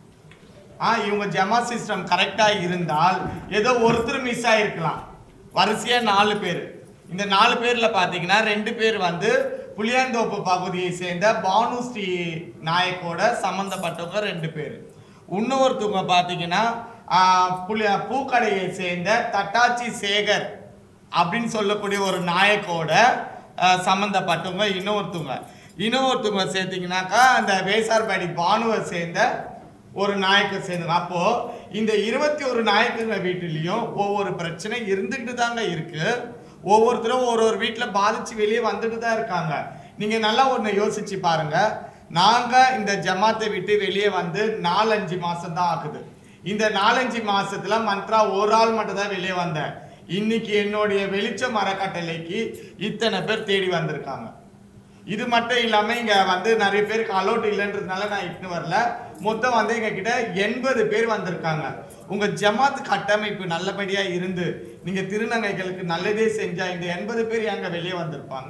Speaker 1: ஆ இவங்க ஜமா சிஸ்டம் கரெக்டா இருந்தால் ஏதோ ஒருத்தர் மிஸ் ஆயிருக்கலாம் வரிசையா நாலு பேர் இந்த நாலு பேர்ல பாத்தீங்கன்னா ரெண்டு பேர் வந்து புளியாந்தோப்பு பகுதியை சேர்ந்த பானு ஸ்ரீ நாயக்கோட சம்பந்தப்பட்டவங்க ரெண்டு பேர் இன்னொருத்தவங்க பாத்தீங்கன்னா ஆ, புளிய பூக்கடையை சேர்ந்த தட்டாச்சி சேகர் அப்படின்னு சொல்லக்கூடிய ஒரு நாயக்கோட அஹ், சம்மந்தப்பட்டவங்க இன்னொருத்தவங்க இன்னொருத்தவங்க சேர்த்தீங்கன்னாக்கா அந்த வேசார்பாடி பானுவை சேர்ந்த ஒரு நாயக்கை சேர்ந்தவங்க அப்போ இந்த இருபத்தி ஒரு நாயக்குங்க வீட்டிலையும் ஒவ்வொரு பிரச்சனை இருந்துகிட்டு தாங்க இருக்கு ஒவ்வொருத்தரும் ஒரு ஒரு வீட்டில் பாதிச்சு வெளியே வந்துட்டு தான் இருக்காங்க நீங்க நல்லா ஒன்று யோசிச்சு பாருங்க நாங்க இந்த ஜமாத்தை விட்டு வெளியே வந்து நாலஞ்சு மாசம் தான் ஆகுது இந்த நாலஞ்சு மாசத்துல மந்த்ரா ஒரு ஆள் மட்டும் தான் வெளியே வந்தேன் இன்னைக்கு என்னுடைய வெளிச்சம் அறக்கட்டளைக்கு இத்தனை பேர் தேடி வந்திருக்காங்க இது மட்டும் இல்லாம இங்க வந்து நிறைய பேருக்கு அலோட் இல்லைன்றதுனால நான் இட்டு வரல மொத்தம் வந்து எங்க கிட்ட எண்பது பேர் வந்திருக்காங்க உங்க ஜமாத் கட்டமைப்பு நல்லபடியா இருந்து நீங்க திருநங்கைகளுக்கு நல்லதே செஞ்சா இந்த எண்பது பேர் எங்க வெளியே வந்திருப்பாங்க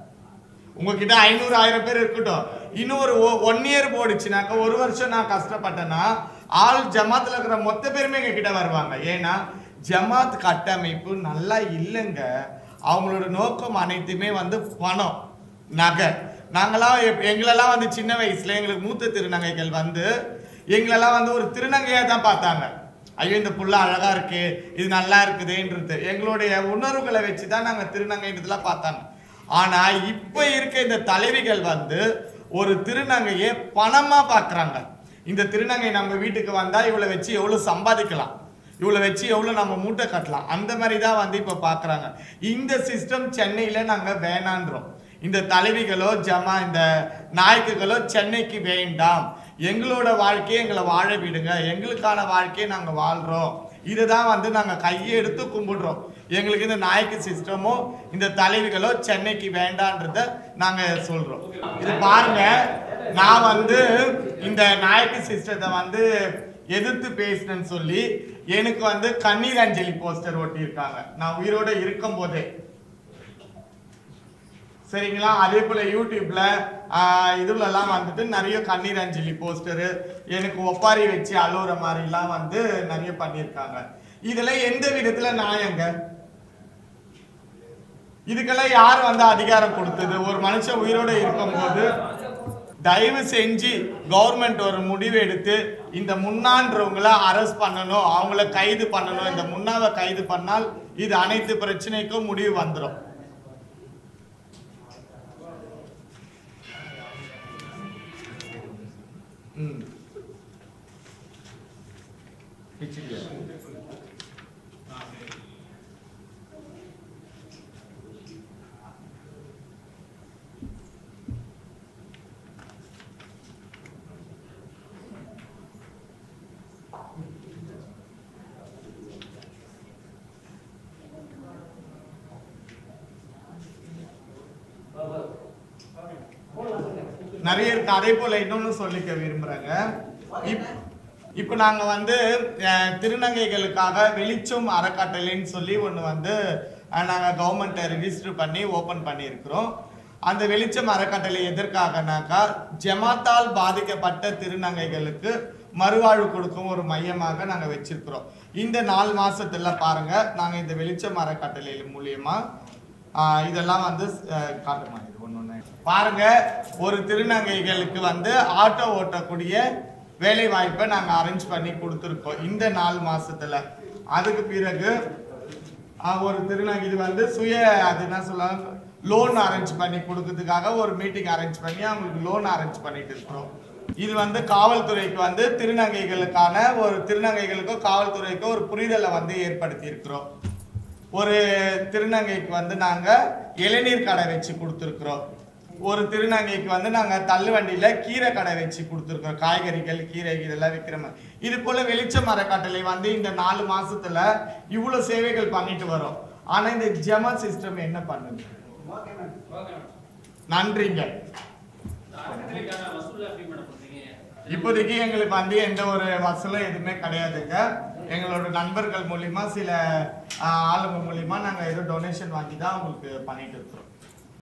Speaker 1: உங்ககிட்ட ஐநூறு ஆயிரம் பேர் இருக்கட்டும் இன்னும் ஒரு ஒன் இயர் போடுச்சுனாக்கா ஒரு வருஷம் நான் கஷ்டப்பட்டேன்னா ஆள் ஜமாத்துல இருக்கிற மொத்த பேருமே எங்க கிட்ட வருவாங்க ஏன்னா ஜமாத் கட்டமைப்பு நல்லா இல்லைங்க அவங்களோட நோக்கம் அனைத்துமே வந்து பணம் நகை நாங்களாம் எப்- எங்களெல்லாம் வந்து சின்ன வயசுல எங்களுக்கு மூத்த திருநங்கைகள் வந்து எங்களெல்லாம் வந்து ஒரு திருநங்கையா தான் பார்த்தாங்க ஐயோ இந்த புள்ள அழகா இருக்கு இது நல்லா இருக்குதுன்றது எங்களுடைய உணர்வுகளை வச்சு தான் நாங்க திருநங்கைன்றதுலாம் பார்த்தாங்க ஆனா இப்ப இருக்க இந்த தலைவிகள் வந்து ஒரு திருநங்கையை பணமா பார்க்கறாங்க இந்த திருநங்கை நம்ம வீட்டுக்கு வந்தா இவளை வச்சு எவ்வளவு சம்பாதிக்கலாம் இவளை வச்சு எவ்வளவு நம்ம மூட்டை கட்டலாம் அந்த மாதிரி தான் வந்து இப்ப பார்க்கறாங்க இந்த சிஸ்டம் சென்னையில நாங்க வேணான்றோம் இந்த தலைவிகளோ ஜமா இந்த நாயக்குகளோ சென்னைக்கு வேண்டாம் எங்களோட வாழ்க்கையை எங்களை வாழ விடுங்க எங்களுக்கான வாழ்க்கையை நாங்க வாழ்றோம் இதுதான் வந்து நாங்க கையை எடுத்து கும்பிடுறோம் எங்களுக்கு இந்த நாயக்கு சிஸ்டமோ இந்த தலைவிகளோ சென்னைக்கு வேண்டான்றத நாங்க சொல்றோம் இது பாருங்க நான் வந்து இந்த நாயக்கு சிஸ்டத்தை வந்து எதிர்த்து பேசினேன்னு சொல்லி எனக்கு வந்து கண்ணீர் அஞ்சலி போஸ்டர் ஒட்டியிருக்காங்க நான் உயிரோட இருக்கும் போதே சரிங்களா அதே போல யூடியூப்ல ஆஹ், இதுலலாம் வந்துட்டு நிறைய கண்ணீர் அஞ்சலி போஸ்டரு எனக்கு ஒப்பாரி வச்சு அழுகுற மாதிரிலாம் வந்து நிறைய பண்ணியிருக்காங்க இதுல எந்த விதத்துல நியாயங்க இதுக்கெல்லாம் யார் வந்து அதிகாரம் கொடுத்தது ஒரு மனுஷன் உயிரோட இருக்கும்போது தயவு செஞ்சு கவர்மெண்ட் ஒரு முடிவு எடுத்து இந்த முன்னான்றவங்கள அரெஸ்ட் பண்ணணும் அவங்கள கைது பண்ணணும் இந்த முன்னாவை கைது பண்ணால் இது அனைத்து பிரச்சனைக்கும் முடிவு வந்துடும் ம் பிச்சுக்கியா? நிறைய இருக்கு அதே போல இன்னொன்னு சொல்லிக்க விரும்புறேங்க இப்- இப்போ நாங்க வந்து அஹ், திருநங்கைகளுக்காக வெளிச்சம் அறக்கட்டளைன்னு சொல்லி ஒன்று வந்து அஹ், நாங்க கவர்மெண்ட்டை ரிஜிஸ்டர் பண்ணி ஓபன் பண்ணியிருக்கிறோம் அந்த வெளிச்சம் அறக்கட்டளை எதற்காகனாக்கா ஜமாத்தால் பாதிக்கப்பட்ட திருநங்கைகளுக்கு மறுவாழ்வு கொடுக்கும் ஒரு மையமாக நாங்க வச்சிருக்கிறோம் இந்த நாலு மாசத்துல பாருங்க நாங்க இந்த வெளிச்சம் அறக்கட்டளை மூலியமா ஆஹ் இதெல்லாம் வந்து அஹ், காட்டுமா இது ஒன்று ஒன்று பாருங்க ஒரு திருநங்கைகளுக்கு வந்து ஆட்டோ ஓட்டக்கூடிய வேலை வாய்ப்பை நாங்கள் அரேஞ்ச் பண்ணி கொடுத்துருக்கோம் இந்த நாலு மாசத்துல அதுக்கு பிறகு ஆஹ், ஒரு திருநங்கை இது வந்து சுய அது என்ன சொல்லுவாங்க லோன் அரேஞ்ச் பண்ணி கொடுக்கறதுக்காக ஒரு மீட்டிங் அரேஞ்ச் பண்ணி அவங்களுக்கு லோன் அரேஞ்ச் பண்ணிட்டு இருக்கிறோம் இது வந்து காவல்துறைக்கு வந்து திருநங்கைகளுக்கான ஒரு திருநங்கைகளுக்கோ காவல்துறைக்கோ ஒரு புரிதலை வந்து ஏற்படுத்தி இருக்கிறோம் ஒரு திருநங்கைக்கு வந்து நாங்க இளநீர் கடை வச்சு கொடுத்துருக்குறோம் ஒரு திருநங்கைக்கு வந்து நாங்க தள்ளுவண்டியில கீரை கடை வச்சு கொடுத்துருக்கோம் காய்கறிகள் கீரை இதெல்லாம் விற்கிற மாதிரி இது போல வெளிச்ச மரக்கட்டளை வந்து இந்த நாலு மாசத்துல இவ்வளவு சேவைகள் பண்ணிட்டு வரோம் ஆனா இந்த ஜெமா சிஸ்டம் என்ன பண்ணுது நன்றிங்க
Speaker 4: அறக்கட்டளைக்கான வசூல் எப்படி மேடம் பண்றீங்க
Speaker 1: இப்போதைக்கு எங்களுக்கு வந்து எந்த ஒரு வசூலும் எதுவுமே கிடையாதுங்க எங்களோட நண்பர்கள் மூலியமா சில ஆஹ், ஆளுங்க மூலியமா நாங்க ஏதோ டொனேஷன் வாங்கி தான் உங்களுக்கு பண்ணிட்டு இருக்கிறோம்